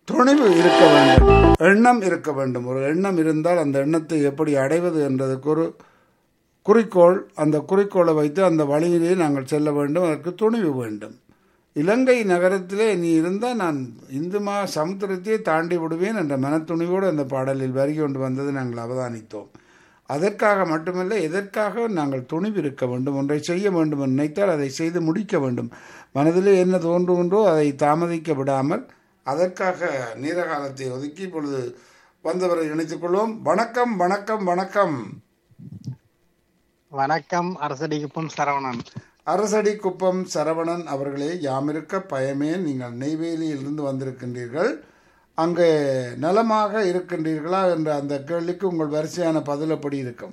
துணிவு இருக்க வேண்டும் எண்ணம் இருக்க வேண்டும் ஒரு எண்ணம் இருந்தால் அந்த எண்ணத்தை எப்படி அடைவது என்றதுக்கு ஒரு குறிக்கோள் அந்த குறிக்கோளை வைத்து அந்த வழியிலே நாங்கள் செல்ல வேண்டும் அதற்கு துணிவு வேண்டும் இலங்கை நகரத்திலே நீ இருந்தால் நான் இந்து மா சமுத்திரத்தையே தாண்டி விடுவேன் என்ற மனத்துணிவோடு அந்த பாடலில் வரி கொண்டு வந்தது நாங்கள் அவதானித்தோம் அதற்காக மட்டுமல்ல எதற்காக நாங்கள் துணிவு இருக்க வேண்டும் ஒன்றை செய்ய வேண்டும் என்று நினைத்தால் அதை செய்து முடிக்க வேண்டும் மனதிலே என்ன தோன்றுகின்றோ அதை தாமதிக்க விடாமல் அதற்காக நீர காலத்தை ஒதுக்கி இப்பொழுது வந்தவரை இணைத்துக் கொள்வோம் வணக்கம் வணக்கம் வணக்கம் வணக்கம் அரசடிக்குப்பம் சரவணன் அரசடி குப்பம் சரவணன் அவர்களே யாமிருக்க பயமே நீங்கள் நெய்வேலியிலிருந்து வந்திருக்கின்றீர்கள் அங்கே நலமாக இருக்கின்றீர்களா என்ற அந்த கேள்விக்கு உங்கள் வரிசையான பதில் எப்படி இருக்கும்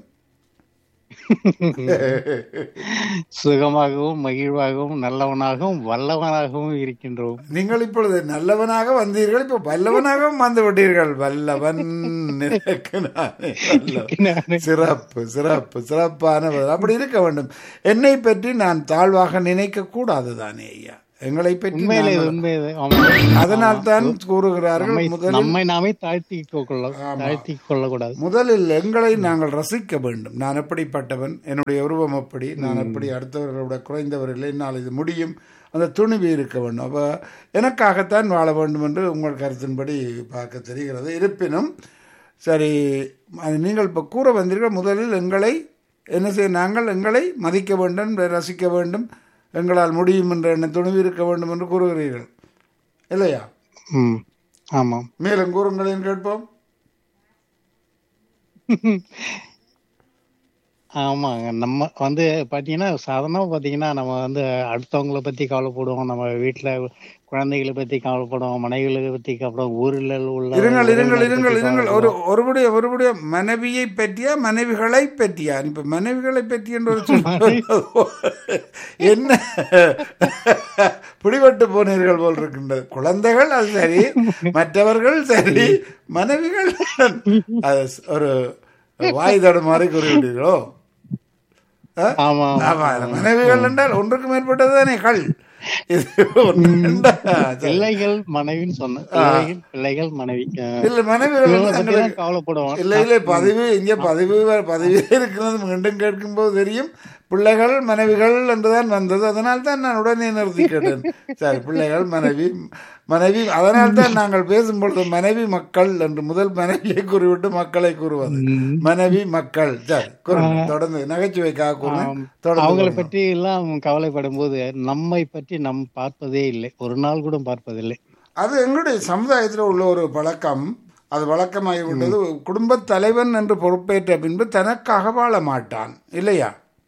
சுகமாகவும் மகிழ்வாகவும் நல்லவனாகவும் வல்லவனாகவும் இருக்கின்றோம் நீங்கள் இப்பொழுது நல்லவனாக வந்தீர்கள் இப்போ வல்லவனாகவும் வந்து விட்டீர்கள் வல்லவன் நினைக்கு நானே வல்லவன். சிறப்பு சிறப்பு சிறப்பான பதில். அப்படி இருக்க வேண்டும் என்னை பற்றி நான் தாழ்வாக நினைக்க கூடாது தானே ஐயா எங்களை பற்றி உண்மையிலே இது நாங்கள்- உண்மையிலே ஆமா. அதனால் தான் கூறுகிறார்கள் நம்மை முதலில் நம்மை நாமே தாழ்த்தி கொள்ள தாழ்த்தி கொள்ளக்கூடாது முதலில் எங்களை நாங்கள் ரசிக்க வேண்டும் நான் எப்படிப்பட்டவன் என்னுடைய உருவம் எப்படி நான் எப்படி அடுத்தவர்களோட குறைந்தவர்கள் என்னால் இது முடியும் அந்த துணிவு இருக்க வேண்டும் அப்போ எனக்காகத்தான் வாழ வேண்டும் என்று உங்கள் கருத்தின்படி பார்க்க தெரிகிறது இருப்பினும் சரி அது நீங்கள் இப்போ கூற வந்தீர்கள் முதலில் எங்களை என்ன செய்ய நாங்கள் எங்களை மதிக்க வேண்டும் ரசிக்க வேண்டும் எங்களால் முடியும் என்ற எண்ண துணிவு இருக்க வேண்டும் என்று கூறுகிறீர்கள் இல்லையா ம் ஆமாம் மேலும் கூறுங்களேன் கேட்போம் ஆமாங்க நம்ம வந்து பாத்தீங்கன்னா சாதாரணமா பாத்தீங்கன்னா நம்ம வந்து அடுத்தவங்கள பத்தி கவலைப்படுவோம் நம்ம வீட்டுல குழந்தைகளை பத்தி கவலைப்படுவோம் மனைவிகளை பத்தி கவலைப்படுவோம் ஊரில் உள்ள இருங்கள் இருங்கள் உறவினரை இருங்கள் பத்தி இருங்கள் ஒரு ஒருபுடைய ஒருபுடைய மனைவியை பற்றியா மனைவிகளை பற்றியா இப்ப மனைவிகளை பற்றி என்று ஒரு சொல் என்ன பிடிபட்டு போனீர்கள் போல் இருக்கின்றது குழந்தைகள் அது சரி மற்றவர்கள் சரி மனைவிகள் அது ஒரு வாய் தடுமாறி கூறிவிட்டீர்களோ ஆ? ஆமா ஆமா மனைவிகள் என்றால் ஒன்றுக்கு மேற்பட்டதுதானே கள் இது ஒன்று ரெண்டா? சரி. பிள்ளைகள் மனைவின்னு சொன்னேன் பிள்ளைகள் பிள்ளைகள் மனைவி அஹ் இல்ல மனைவிகள் இவங்களை வந்து பத்தி தங்களுக்கு- தான் கவலைப்படுவோம் இல்ல இல்ல பதிவு இங்க பதிவு வேற- பதிவே இருக்கிறது மீண்டும் கேட்கும்போது தெரியும் பிள்ளைகள் மனைவிகள் என்றுதான் வந்தது அதனால் தான் நான் உடனே நிறுத்தி கேட்டேன் சரி பிள்ளைகள் மனைவி மனைவி அதனால் தான் நாங்கள் பேசும்பொழுது மனைவி மக்கள் என்று முதல் மனைவியை கூறிவிட்டு மக்களை கூறுவது மனைவி மக்கள் சரி கூறுங்க தொடர்ந்து நகைச்சுவைக்காக கூறுங்க தொடர்ந்து அவங்கள கூறுங்க. பற்றி எல்லாம் கவலைப்படும் போது நம்மை பற்றி நம் பார்ப்பதே இல்லை ஒரு நாள் கூட பார்ப்பதில்லை அது எங்களுடைய சமுதாயத்தில் உள்ள ஒரு பழக்கம் அது வழக்கமாகிவிட்டது குடும்பத் தலைவன் என்று பொறுப்பேற்ற பின்பு தனக்காக வாழ மாட்டான் இல்லையா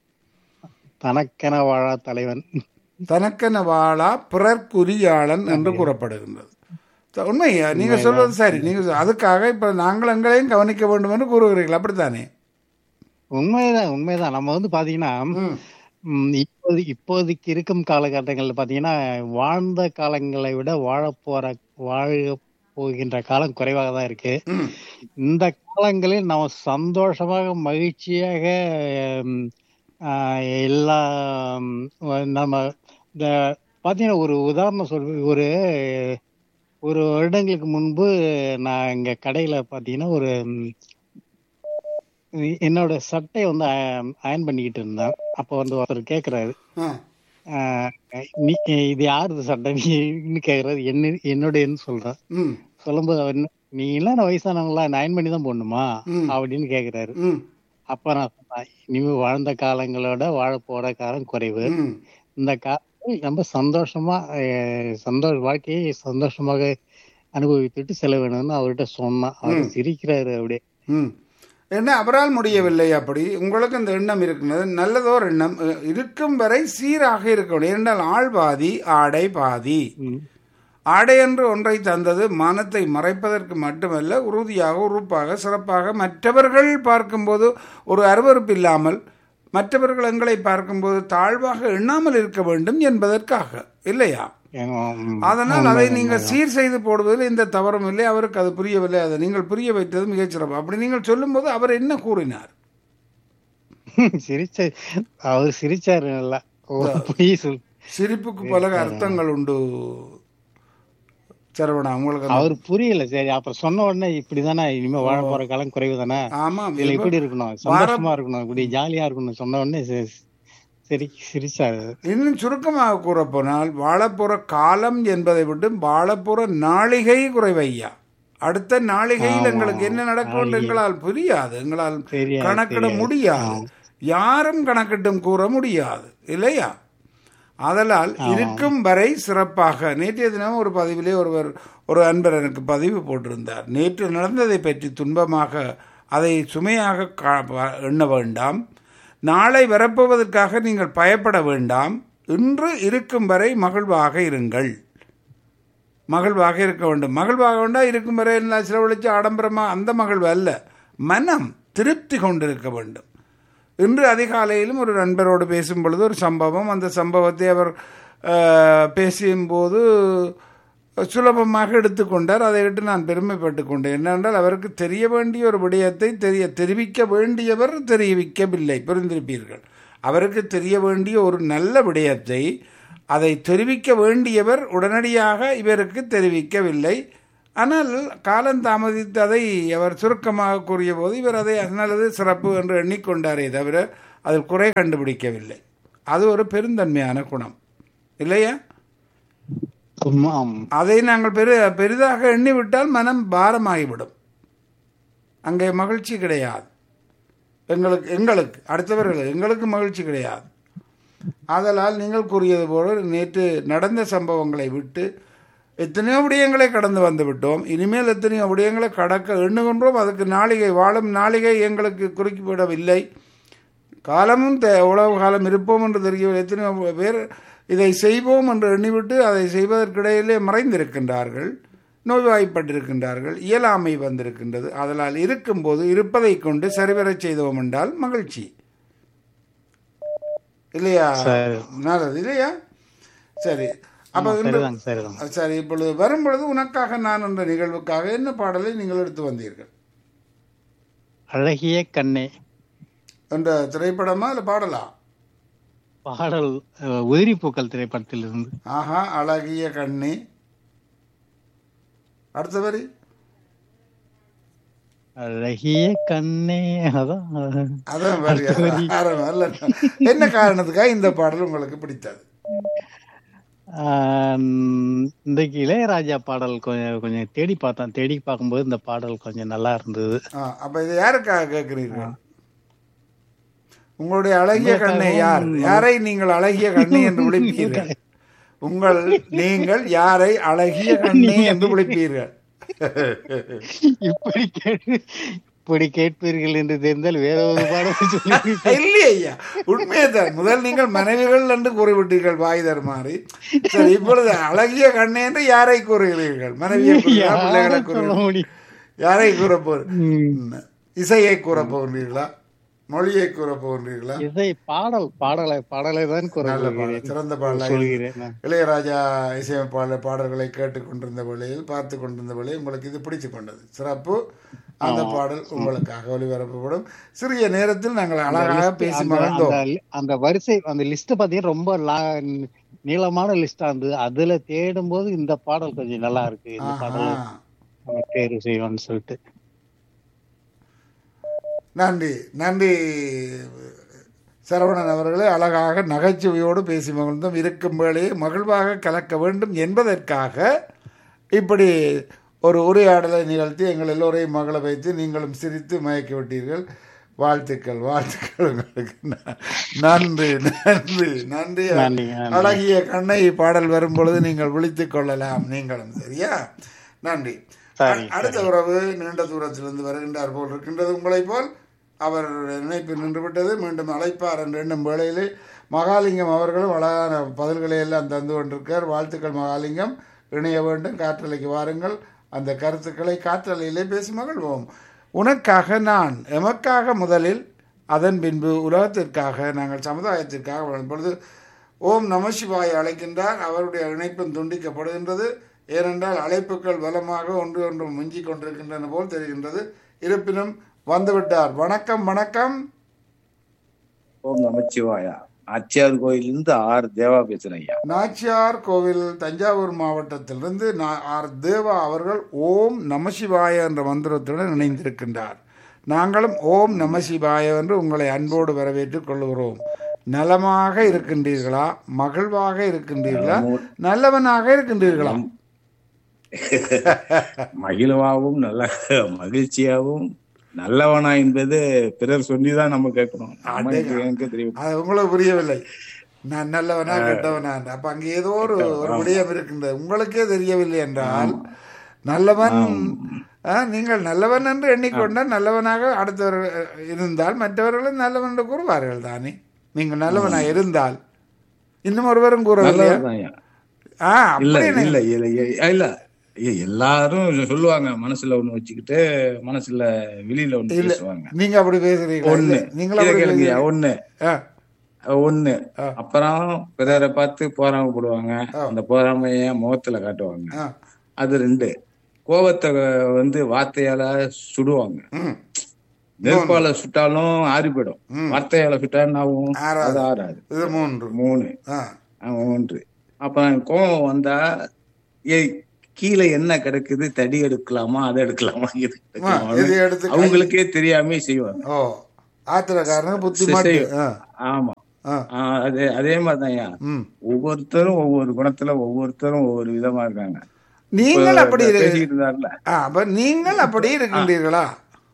தனக்கென வாழா தலைவன் தனக்கென வாழா பிறர்க்குரியாளன் என்று கூறப்படுகின்றது த- உண்மையா நீங்க சொல்றது சரி நீங்க சொ- அதுக்காக இப்ப நாங்கள் எங்களையும் கவனிக்க வேண்டும் என்று கூறுகிறீர்கள் அப்படித்தானே உண்மைதான் உண்மைதான் நம்ம வந்து பாத்தீங்கன்னா ம். ம், இப்போது இப்போதைக்கு இருக்கும் காலகட்டங்கள்ல பாத்தீங்கன்னா வாழ்ந்த காலங்களை விட வாழ போற வாழ போகின்ற காலம் குறைவாக தான் இருக்கு ம். இந்த காலங்களில் நம்ம சந்தோஷமாக மகிழ்ச்சியாக ம், ஆஹ், எல்லா ம், நம்ம இந்த பாத்தீங்கன்னா ஒரு உதாரணம் சொல் ஒரு ஒரு வருடங்களுக்கு முன்பு நான் இங்க கடையில பாத்தீங்கன்னா ஒரு ம், என்னோட சட்டையை வந்து அயன் பண்ணிக்கிட்டு இருந்தேன் அப்போ வந்து ஒருத்தர் கேக்குறாரு ஆ. ஆஹ், நீ இது யாருது சட்டை நீன்னு கேக்குறாரு என்ன என்னுடையன்னு சொல்றேன் ம். சொல்லும்போது அவர் என்ன, நீ எல்லாம் வயசானவங்களா நயன் பண்ணி தான் போடணுமா ம். அப்படின்னு கேக்குறாரு ம். அப்ப நான் சொன்னேன் இனிமே வாழ்ந்த காலங்களோட வாழ போற காலம் குறைவு ம். இந்த காலத்தில் நம்ம சந்தோஷமா அஹ், சந்தோஷ வாழ்க்கையை சந்தோஷமாக அனுபவித்துட்டு செல்ல வேணும்னு அவர்கிட்ட சொன்னான் அவர் சிரிக்கிறாரு அப்படியே ம். என்ன அவரால் முடியவில்லை அப்படி உங்களுக்கு இந்த எண்ணம் இருக்கின்றது நல்லதோர் எண்ணம் அஹ், இருக்கும் வரை சீராக இருக்க வேண்டும் என்றால் ஆள் பாதி ஆடை பாதி ம். ஆடை என்று ஒன்றை தந்தது மானத்தை மறைப்பதற்கு மட்டுமல்ல உறுதியாக உறுப்பாக சிறப்பாக மற்றவர்கள் பார்க்கும்போது ஒரு அருவருப்பு இல்லாமல் மற்றவர்கள் எங்களை பார்க்கும்போது தாழ்வாக எண்ணாமல் இருக்க வேண்டும் என்பதற்காக இல்லையா ஏன்னா, ம், அதனால் அதை நீங்கள் சீர் செய்து போடுவதில் எந்த தவறும் இல்லை அவருக்கு அது புரியவில்லை அதை நீங்கள் புரிய வைத்தது மிகச்சிறப்பு அப்படி நீங்கள் சொல்லும்போது அவர் என்ன கூறினார் சிரிச்ச அவர் சிரிச்சாரு நல்லா ஓ, பொய் சொல் சிரிப்புக்கு பல அர்த்தங்கள் உண்டு சரவணா உங்களுக்கு அந்த- அவர் புரியல சரி அப்புறம் சொன்ன உடனே இப்படிதானே இனிமே வாழ போற காலம் குறைவு தானே ஆமாம் இதுல இப்ப இப்படி இருக்கணும் சந்தோஷமா இருக்கணும் இப்படி ஜாலியா இருக்கணும் சொன்ன உடனே சரி- சரி சிரிச்சாரு இன்னும் சுருக்கமாக கூறப்போனால் வாழப்போற காலம் என்பதை விட்டு வாழப்போற நாளிகை குறைவையா அடுத்த நாளிகையில் ஆமா. எங்களுக்கு என்ன நடக்கும் என்று எங்களால் புரியாது எங்களால் தெரியாது, கணக்கிட தெரியாது. முடியாது யாரும் கணக்கிட்டும் கூற முடியாது இல்லையா ஆதலால் இருக்கும் வரை சிறப்பாக நேற்றைய தினம் ஒரு பதிவிலே ஒருவர் ஒரு அன்பர் எனக்கு பதிவு போட்டிருந்தார் நேற்று நடந்ததை பற்றி துன்பமாக அதை சுமையாக கா- ப- எண்ண வேண்டாம் நாளை வரப்போவதற்காக நீங்கள் பயப்பட வேண்டாம் இன்று இருக்கும் வரை மகிழ்வாக இருங்கள் மகிழ்வாக இருக்க வேண்டும் மகிழ்வாக வேண்டாம் இருக்கும் வரை எல்லாம் செலவழித்து ஆடம்பரமா அந்த மகிழ்வு அல்ல மனம் திருப்தி கொண்டிருக்க வேண்டும் இன்று அதிகாலையிலும் ஒரு நண்பரோடு பேசும் பொழுது ஒரு சம்பவம் அந்த சம்பவத்தை அவர் அஹ், பேசும்போது சுலபமாக எடுத்துக்கொண்டார் அதை விட்டு நான் பெருமைப்பட்டு கொண்டேன் என்னென்றால் அவருக்கு தெரிய வேண்டிய ஒரு விடயத்தை தெரிய தெரிவிக்க வேண்டியவர் தெரிவிக்கவில்லை புரிந்திருப்பீர்கள் அவருக்கு தெரிய வேண்டிய ஒரு நல்ல விடயத்தை அதை தெரிவிக்க வேண்டியவர் உடனடியாக இவருக்கு தெரிவிக்கவில்லை ஆனால் காலம் தாமதித்து அதை அவர் சுருக்கமாக கூறிய போது இவர் அதை நல்லது சிறப்பு என்று எண்ணிக்கொண்டாரே தவிர அதில் குறை கண்டுபிடிக்கவில்லை அது ஒரு பெருந்தன்மையான குணம் இல்லையா ஆமாம் அதை நாங்கள் பெரு பெரிதாக எண்ணிவிட்டால் மனம் பாரமாகிவிடும் அங்கே மகிழ்ச்சி கிடையாது எங்களுக்கு எங்களுக்கு அடுத்தவர்கள் எங்களுக்கு மகிழ்ச்சி கிடையாது ஆதலால் நீங்கள் கூறியது போல நேற்று நடந்த சம்பவங்களை விட்டு எத்தனையோ விடயங்களை கடந்து வந்து விட்டோம் இனிமேல் எத்தனையோ விடயங்களை கடக்க எண்ணுகின்றோம் அதுக்கு நாளிகை வாழும் நாளிகை எங்களுக்கு குறிப்பிடவில்லை காலமும் தே- எவ்வளவு காலம் இருப்போம் என்று தெரியவில்லை எத்தனையோ பேர் இதை செய்வோம் என்று எண்ணிவிட்டு அதை செய்வதற்கிடையிலே மறைந்திருக்கின்றார்கள் நோய்வாய்ப்பட்டிருக்கின்றார்கள் இயலாமை வந்திருக்கின்றது அதனால் இருக்கும்போது இருப்பதை கொண்டு சரிவரச் செய்தோம் என்றால் மகிழ்ச்சி இல்லையா சரி. நல்லது இல்லையா சரி அப்ப இன்று சரிதாங்க சரிதாங்க சரி இப்பொழுது வரும் பொழுது உனக்காக நான் என்ற நிகழ்வுக்காக என்ன பாடலை நீங்கள் எடுத்து வந்தீர்கள் அழகிய கண்ணே என்ற திரைப்படமா இல்லை பாடலா பாடல் அஹ், உதிரி பூக்கள் திரைப்படத்தில் இருந்து ஆஹா அழகிய கண்ணே அடுத்த வரி அழகிய கண்ணே அதான் அதான் வரி ஆரம்பம் அல்ல என்ன காரணத்துக்காக இந்த பாடல் உங்களுக்கு பிடித்தது ஆஹ் இன்றைக்கு இளையராஜா பாடல் கொஞ்சம் கொஞ்சம் தேடி பார்த்தேன் தேடி பார்க்கும்போது இந்த பாடல் கொஞ்சம் நல்லா இருந்தது ஆ, அப்ப இதை யாருக்காக கேட்கிறீர்கள் உங்களுடைய அழகிய கண்ணை யார் யாரை நீங்கள் அழகிய கண்ணை என்று விളിப்பீர்கள் உங்கள் நீங்கள் யாரை அழகிய கண்ணை என்று விളിப்பீர்கள் இப்படி கேட்டு இப்படி கேட்பீர்கள் என்று தெரிந்தால் வேற ஒரு பாடல் சொல்லி இல்லையே ஐயா உண்மையைத்தான் முதல் நீங்கள் மனைவிகள் என்று கூறிவிட்டீர்கள் வாய் தருமாறி சரி இப்பொழுது அழகிய கண்ணை என்று யாரை கூறுகிறீர்கள் மனைவியை கூறுகிறீர்களா பிள்ளைகளை யாரும் சொல்ல கூறுகிறீர்கள் முடியும் யாரை கூற போற ம். இசையை கூற போகிறீர்களா மொழியை கூற போகிறீர்களா இசை பாடல் பாடலை பாடலை தான் நல்ல பாடல் குரல் சிறந்த பாடலாக சொல்கிறேன் நான். இளையராஜா இசையமைப்பாளர் பாடல்களை கேட்டுக்கொண்டிருந்த வேளையில் பார்த்து கொண்டிருந்த வேளையில் உங்களுக்கு இது பிடிச்சு கொண்டது சிறப்பு அந்த பாடல் உங்களுக்காக ஒளிபரப்பப்படும் சிறிய நேரத்தில் நாங்கள் அழகாக பேசி அந்த- மகிழ்ந்தோம் அந்த- அந்த வரிசை அந்த லிஸ்ட் பாத்தீங்கன்னா ரொம்ப லா- நீளமான லிஸ்டா இருந்தது அதுல தேடும் போது இந்த பாடல் கொஞ்சம் நல்லா இருக்கு இந்த பாடல் ஆஹா. நம்ம தேர்வு செய்வோம்னு சொல்லிட்டு நன்றி நன்றி சரவணன் அவர்களே அழகாக நகைச்சுவையோடு பேசி மகிழ்ந்தோம் இருக்கும் வேளையை மகிழ்வாக கலக்க வேண்டும் என்பதற்காக இப்படி ஒரு உரையாடலை நிகழ்த்தி எங்கள் எல்லோரையும் மகள வைத்து நீங்களும் சிரித்து மயக்கி விட்டீர்கள் வாழ்த்துக்கள் வாழ்த்துக்கள் உங்களுக்கு ந- நன்றி நன்றி நன்றி நன்றி, நன்றி. அழகிய கண்ணை பாடல் வரும் பொழுது நீங்கள் விழித்துக் கொள்ளலாம் நீங்களும் சரியா நன்றி சரி, அ- அடுத்த உறவு நீண்ட தூரத்திலிருந்து வருகின்றார் போல் இருக்கின்றது உங்களைப் போல் அவர் நினைப்பு நின்றுவிட்டது மீண்டும் அழைப்பார் என்று எண்ணும் வேளையிலே மகாலிங்கம் அவர்களும் அழகான பதில்களை எல்லாம் தந்து கொண்டிருக்கார் வாழ்த்துக்கள் மகாலிங்கம் இணைய வேண்டும் காற்றலைக்கு வாருங்கள் அந்த கருத்துக்களை காற்றலையிலே பேசி மகிழ்வோம் உனக்காக நான் எமக்காக முதலில் அதன் பின்பு உலகத்திற்காக நாங்கள் சமுதாயத்திற்காக வாழும் பொழுது ஓம் நம சிவாய் அழைக்கின்றார் அவருடைய இணைப்பும் துண்டிக்கப்படுகின்றது ஏனென்றால் அழைப்புகள் பலமாக ஒன்று ஒன்று முஞ்சிக் கொண்டிருக்கின்றன போல் தெரிகின்றது இருப்பினும் வந்துவிட்டார் வணக்கம் வணக்கம் ஓம் நமச்சிவாயா ஆச்சியார் கோயிலிருந்து ஆர் தேவா பேசுறேன் ஐயா நாச்சியார் கோவில் தஞ்சாவூர் மாவட்டத்திலிருந்து நா- ஆர் தேவா அவர்கள் ஓம் நமசிவாய என்ற மந்திரத்துடன் இணைந்திருக்கின்றார் நாங்களும் ஓம் நமசிவாய என்று உங்களை அன்போடு வரவேற்றுக் கொள்கிறோம் நலமாக இருக்கின்றீர்களா மகிழ்வாக இருக்கின்றீர்களா நல்லவனாக இருக்கின்றீர்களா மகிழ்வாகவும் நல்ல மகிழ்ச்சியாகவும் நல்லவனா என்பது பிறர் சொல்லிதான் நம்ம கேட்கணும் நமக்கு எனக்கு தெரியும் அது உங்களுக்கு புரியவில்லை நான் நல்லவனா கெட்டவனா என்று. அப்ப அங்கே ஏதோ ஒரு ஒரு விடயம் இருக்கின்றது உங்களுக்கே தெரியவில்லை என்றால் நல்லவன் ஆ, நீங்கள் நல்லவன் என்று எண்ணிக்கொண்டால் நல்லவனாக அடுத்தவர்கள் இருந்தால் மற்றவர்களும் நல்லவன் என்று கூறுவார்கள் தானே நீங்கள் நல்லவனா இருந்தால் இன்னும் ஒருவரும் கூறவில்லையா நல்லவன்தான் ஐயா. ஆ இல்ல அப்படி இல்ல இல்ல இல்ல, இல்ல ஐயா, எல்லாரும் சொல்லுவாங்க மனசுல ஒண்ணு வச்சுக்கிட்டு மனசுல வெளியில ஒண்ணு பேசுவாங்க நீங்க அப்படி பேசுறீங்களா ஒண்ணு இல்ல, நீங்கள் இதை அப்படி கேளுங்கய்யா, பேசுறீங்க. ஒண்ணு ஆ, ஒண்ணு அப்புறம் பிறரை பார்த்து போறாம போடுவாங்க அந்த போறாமைய முகத்துல காட்டுவாங்க ஆ, அது ரெண்டு கோபத்தை வந்து வார்த்தையால சுடுவாங்க ம், நெருப்பால சுட்டாலும் ஆறி போயிடும் வார்த்தையால சுட்டா என்ன ஆகும் ஆறாது. அது ஆறாது இது மூன்று மூணு ஆ, ஆ, மூன்று அப்புறம் கோபம் வந்தா ஏய் கீழே என்ன கிடக்குது தடி எடுக்கலாமா அதை எடுக்கலாமா இது எடுக்கலாமா? இது எடுத்து அவங்களுக்கே தெரியாம செய்வாங்க ஓ ஆத்திரக்காரனுக்கு புத்தி மாட்டு ஆ, ஆமா ஆ, ஆ, அதே அதே மாதிரிதான் ம். ஒவ்வொருத்தரும் ஒவ்வொரு குணத்துல ஒவ்வொருத்தரும் ஒவ்வொரு விதமா இருக்காங்க நீங்கள் அப்படி இரு- பேசிக்கிட்டு இருந்தாருல ஆ, அப்ப நீங்கள் அப்படி இருக்கின்றீர்களா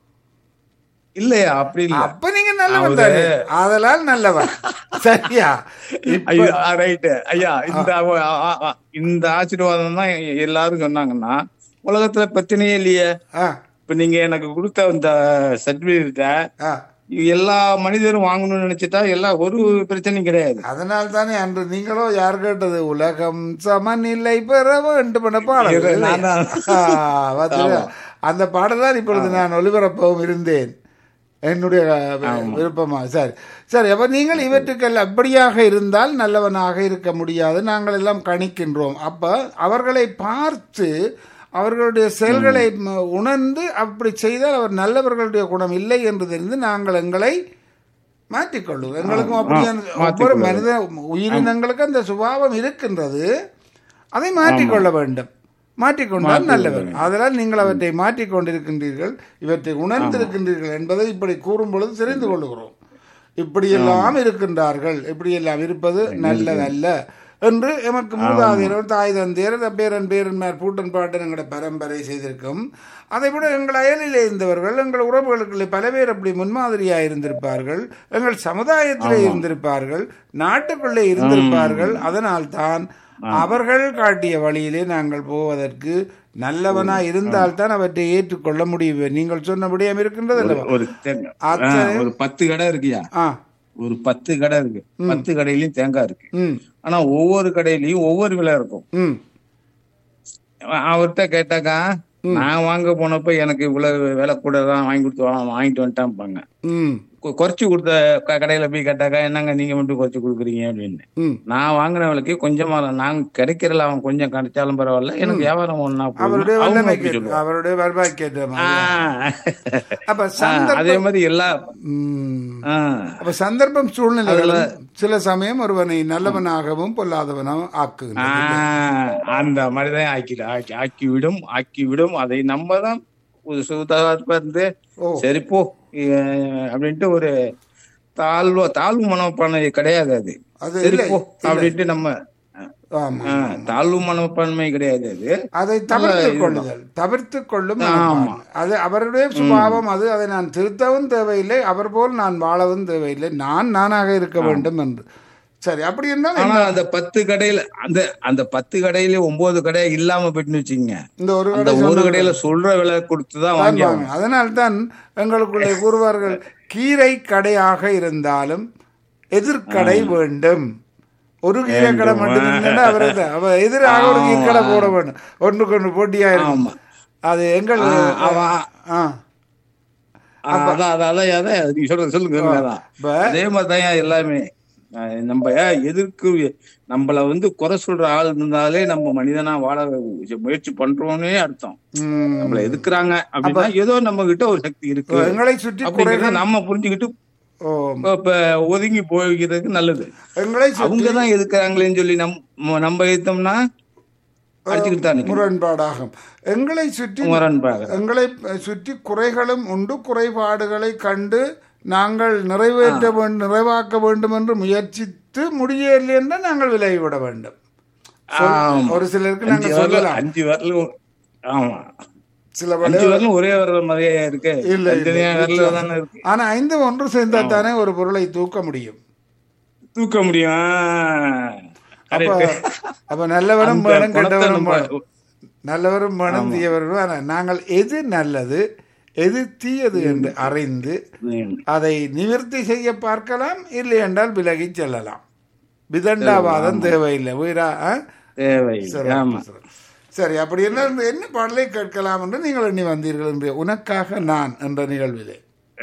இல்லையா அப்படி இல்ல அப்ப நீங்க நல்லவன் தானே அதெல்லாம் நல்லவன் சரியா இப்ப ஐயோ ரைட்டு ஐயா இந்த அவ- ஆ, ஆ, ஆ, இந்த ஆசீர்வாதம் தான் எல்லாரும் சொன்னாங்கன்னா உலகத்துல பிரச்சனையே இல்லையே ஆ, இப்ப நீங்க எனக்கு கொடுத்த இந்த சர்டிபிகேட்ட ஆ. எல்லா மனிதரும் வாங்கணும்னு நினைச்சிட்டா எல்லா ஒரு பிரச்சனையும் கிடையாது அதனால் தானே அன்று நீங்களோ யார் கேட்டது உலகம் சமநிலை பெற வேண்டும் என்ற பாடல் இரு, இல்லை? நான் தான். ஆ, பார்த்தீங்களா? அந்த பாடல் தான் இப்பொழுது நான் ஒளிபரப்பவும் இருந்தேன் என்னுடைய விருப்பமா சரி சரி அப்ப நீங்கள் இவற்றுக்கெல்லாம் அப்படியாக இருந்தால் நல்லவனாக இருக்க முடியாது நாங்கள் எல்லாம் கணிக்கின்றோம் அப்ப அவர்களை பார்த்து அவர்களுடைய செயல்களை ம- உணர்ந்து அப்படி செய்தால் அவர் நல்லவர்களுடைய குணம் இல்லை என்று தெரிந்து நாங்கள் எங்களை மாற்றிக்கொள்ளுவோம் எங்களுக்கும் அப்படியான ஒவ்வொரு மனித உயிரினங்களுக்கு அந்த சுபாவம் இருக்கின்றது அதை மாற்றிக்கொள்ள வேண்டும் மாற்றிக்கொண்டால் நல்லவர் அதனால் நீங்கள் அவற்றை மாற்றிக்கொண்டிருக்கின்றீர்கள் இவற்றை உணர்ந்திருக்கின்றீர்கள் என்பதை இப்படி கூறும் பொழுது தெரிந்து கொள்கிறோம் இப்படியெல்லாம் இருக்கின்றார்கள் இப்படியெல்லாம் இருப்பது நல்லதல்ல என்று எமக்கு மூதாதையர் தாய் தந்தையர் பேரன் பேரன்மார் பூட்டன் பாட்டன் எங்களோட பரம்பரை செய்திருக்கும் அதை விட எங்கள் அயலிலே இருந்தவர்கள் எங்கள் உறவுகளுக்குள்ளே பல பேர் அப்படி முன்மாதிரியாக இருந்திருப்பார்கள் எங்கள் சமுதாயத்திலே இருந்திருப்பார்கள் நாட்டுக்குள்ளே இருந்திருப்பார்கள் அதனால் தான் அவர்கள் காட்டிய வழியிலே நாங்கள் போவதற்கு நல்லவனா இருந்தால்தான் அவற்றை ஏற்றுக்கொள்ள முடியும் நீங்கள் சொன்னபடியும் இருக்கின்றது அல்லவா ஒரு தேங்காய். ஆ, அத்தனை- ஒரு பத்து கடை இருக்குயா ஆ ஒரு பத்து கடை இருக்கு பத்து கடையிலயும் தேங்காய் இருக்கு ம் ஆனா ஒவ்வொரு கடையிலயும் ஒவ்வொரு விலை இருக்கும் ம் அவர்கிட்ட கேட்டாக்கா நான் வாங்க போனப்ப எனக்கு இவ்வளவு விலை கூட தான் வாங்கி கொடுத்து வா- வாங்கிட்டு வந்துட்டான்பாங்க ம் கொ- குறைச்சு கொடுத்த க- கடையில போய் கேட்டாக்கா என்னங்க நீங்க மட்டும் குறைச்சு கொடுக்குறீங்க அப்படின்னு ம் நான் வாங்கின விலைக்கு கொஞ்சமா நான் கிடைக்கிறல அவன் கொஞ்சம் கிடைச்சாலும் பரவாயில்ல எனக்கு வியாபாரம் ஒண்ணா போதும். அவருடைய அவங்க வல்லமை அப்படி கேட்டு சொல்லுவாங்க. அவருடைய வருவாய் கேட்ட மாதிரி. ஆ. அப்ப ஆ, சந்தர்ப்பம் அதே மாதிரி எல்லா ம். ஆ. அப்ப சந்தர்ப்பம் சூழ்நிலைகளும் சில சமயம் ஒருவனை நல்லவனாகவும் பொல்லாதவனாகவும் ஆ, ஆக்குகின்றது அந்த மாதிரிதான் ஆக்கி ஆக்கி ஆக்கி விடும் ஆக்கி விடும் அதை நம்ம தான் ஒரு சுதாரப்பா இருந்து ஓ. சரி போ அஹ் அப்படின்ட்டு ஒரு தாழ்வு தாழ்வு மனப்பான்மை கிடையாது அது அது சரி இல்லை போ அப்படின்ட்டு நம்ம ஆமா ஆஹ், தாழ்வு மனப்பான்மை கிடையாது அது அதை தவிர்த்து கொள்ளுதல் தவிர்த்து கொள்ளும் மனப்பான்மை. அது அவருடைய சுபாவம் அது அதை நான் திருத்தவும் தேவையில்லை அவர் போல் நான் வாழவும் தேவையில்லை நான் நானாக இருக்க வேண்டும் என்று சரி அப்படி இருந்தால் ஆனா அந்த பத்து கடையில அந்த அந்த பத்து கடையில ஒன்பது கடை இல்லாம போயிட்டுன்னு வச்சுக்கோங்க இந்த ஒரு அந்த கடை ஒரு கடையில சொல்ற விலை கொடுத்துதான் வாங்கி ஆகணும். அதனால்தான் எங்களுக்குள்ளே கூறுவார்கள் கீரை கடையாக இருந்தாலும் எதிர்கடை வேண்டும் ஒரு கீரை கடை மட்டும் இருந்தா அவர் அவ எதிராக ஒரு கீரை போட வேண்டும் ஒன்றுக்கு ஒன்று போட்டியா இருக்கும் ஆமா. அது எங்கள் அவன் ஆ ஆஹ் அதான் அதான் அதான் அதான் நீங்க சொல்றது சொல்லுங்க அதான். இப்ப அதே மாதிரிதான் எல்லாமே அஹ் நம்ம எதிர்க்கு நம்மள வந்து குறை சொல்ற ஆள் இருந்தாலே நம்ம மனிதனா வாழ முயற்சி பண்றோம்னே அர்த்தம் ம், நம்மள எதிர்க்கிறாங்க அப்படின்னா ஏதோ நம்ம கிட்ட ஒரு சக்தி இருக்கு எங்களை சுற்றி குறை அப்படிங்கறத நம்ம புரிஞ்சுக்கிட்டு ஓ இப்ப ஒதுங்கி போய்க்கிறதுக்கு நல்லது எங்களை சுற்றி அவங்கதான் எதுக்குறாங்களேன்னு சொல்லி நம் நம்ம எடுத்தோம்னா அடிச்சுக்கிட்டு தான் நிக்கணும். முரண்பாடாகும் எங்களை சுற்றி முரண்பாக எங்களை சுற்றி குறைகளும் உண்டு குறைபாடுகளை கண்டு நாங்கள் நிறைவேற்ற வேண்டும் நிறைவாக்க வேண்டும் என்று முயற்சித்து முடியவில்லை என்றால் நாங்கள் விலகிவிட வேண்டும் சொல்- ஆமா. ஒரு சிலருக்கு அஞ்சு நாங்கள் வரல சொல்லலாம் அஞ்சு வரலும் ஆமா சில அஞ்சு வேளை வரலும் ஒரே வரல மாதிரியே இருக்கு இல்ல, தனித்தனியா இல்ல. வரல தானே இருக்கு ஆனா ஐந்து ஒன்று சேர்ந்தால் தானே ஒரு பொருளை தூக்க முடியும் தூக்க முடியும் அப்ப Correct. அப்ப நல்லவரும் அந்த வேணும் குணத்தை கெட்டவரும் நம்ம- வேணும். நல்லவரும் வேணும் தீயவரும் வேணும். ஆனா, நாங்கள் எது நல்லது எது தீயது என்று அறிந்து ம். அதை நிவர்த்தி செய்ய பார்க்கலாம் இல்லை என்றால் விலகி செல்லலாம் விதண்டாவாதம் தேவையில்லை வீரா ஆ? தேவை சரி, ஆமா சரி. சரி அப்படி என்ன என்ன பாடலை கேட்கலாம் என்று நீங்கள் எண்ணி வந்தீர்கள் என்று உனக்காக நான் என்ற நிகழ்விலே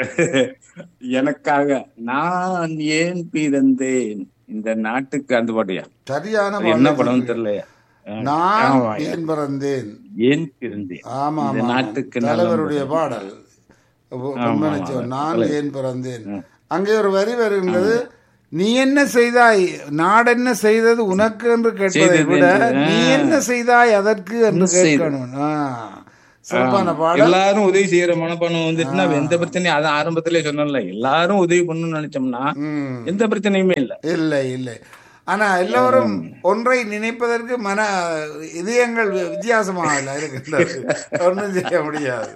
எனக்காக நான் ஏன் பிறந்தேன் இந்த நாட்டுக்கு அந்த பாட்டியா சரியான என்ன பாடலை படம் தெரியலையா நான் ஆமா. ஏன் பிறந்தேன் ஏன் பிறந்தேன் ஆமா இந்த ஆமா நாட்டுக்கு தலைவருடைய பாடல் உ- பொன்மனச்செல்வன், நான் ஏன் பிறந்தேன் அங்கே ஒரு வரி வருகின்றது நீ என்ன செய்தாய் நாடென்ன செய்தது உனக்கு என்று கேட்பதை செய்தது விட என்று, நீ என்ன செய்தாய் அதற்கு என்று கேட்கணும் ஆ, சிறப்பான பாடல் எல்லாரும் உதவி செய்யற மனப்பானம் வந்துட்டுனா எந்த பிரச்சனையும் அதான் ஆரம்பத்திலே சொன்னல எல்லாரும் உதவி பண்ணணும்னு நினைச்சோம்னா ம். எந்த பிரச்சனையுமே இல்ல இல்லை இல்லை ஆனா எல்லோரும் ஒன்றை நினைப்பதற்கு மன இதயங்கள் வி- வித்தியாசமாக இருக்கின்றது ஒன்றும் செய்ய முடியாது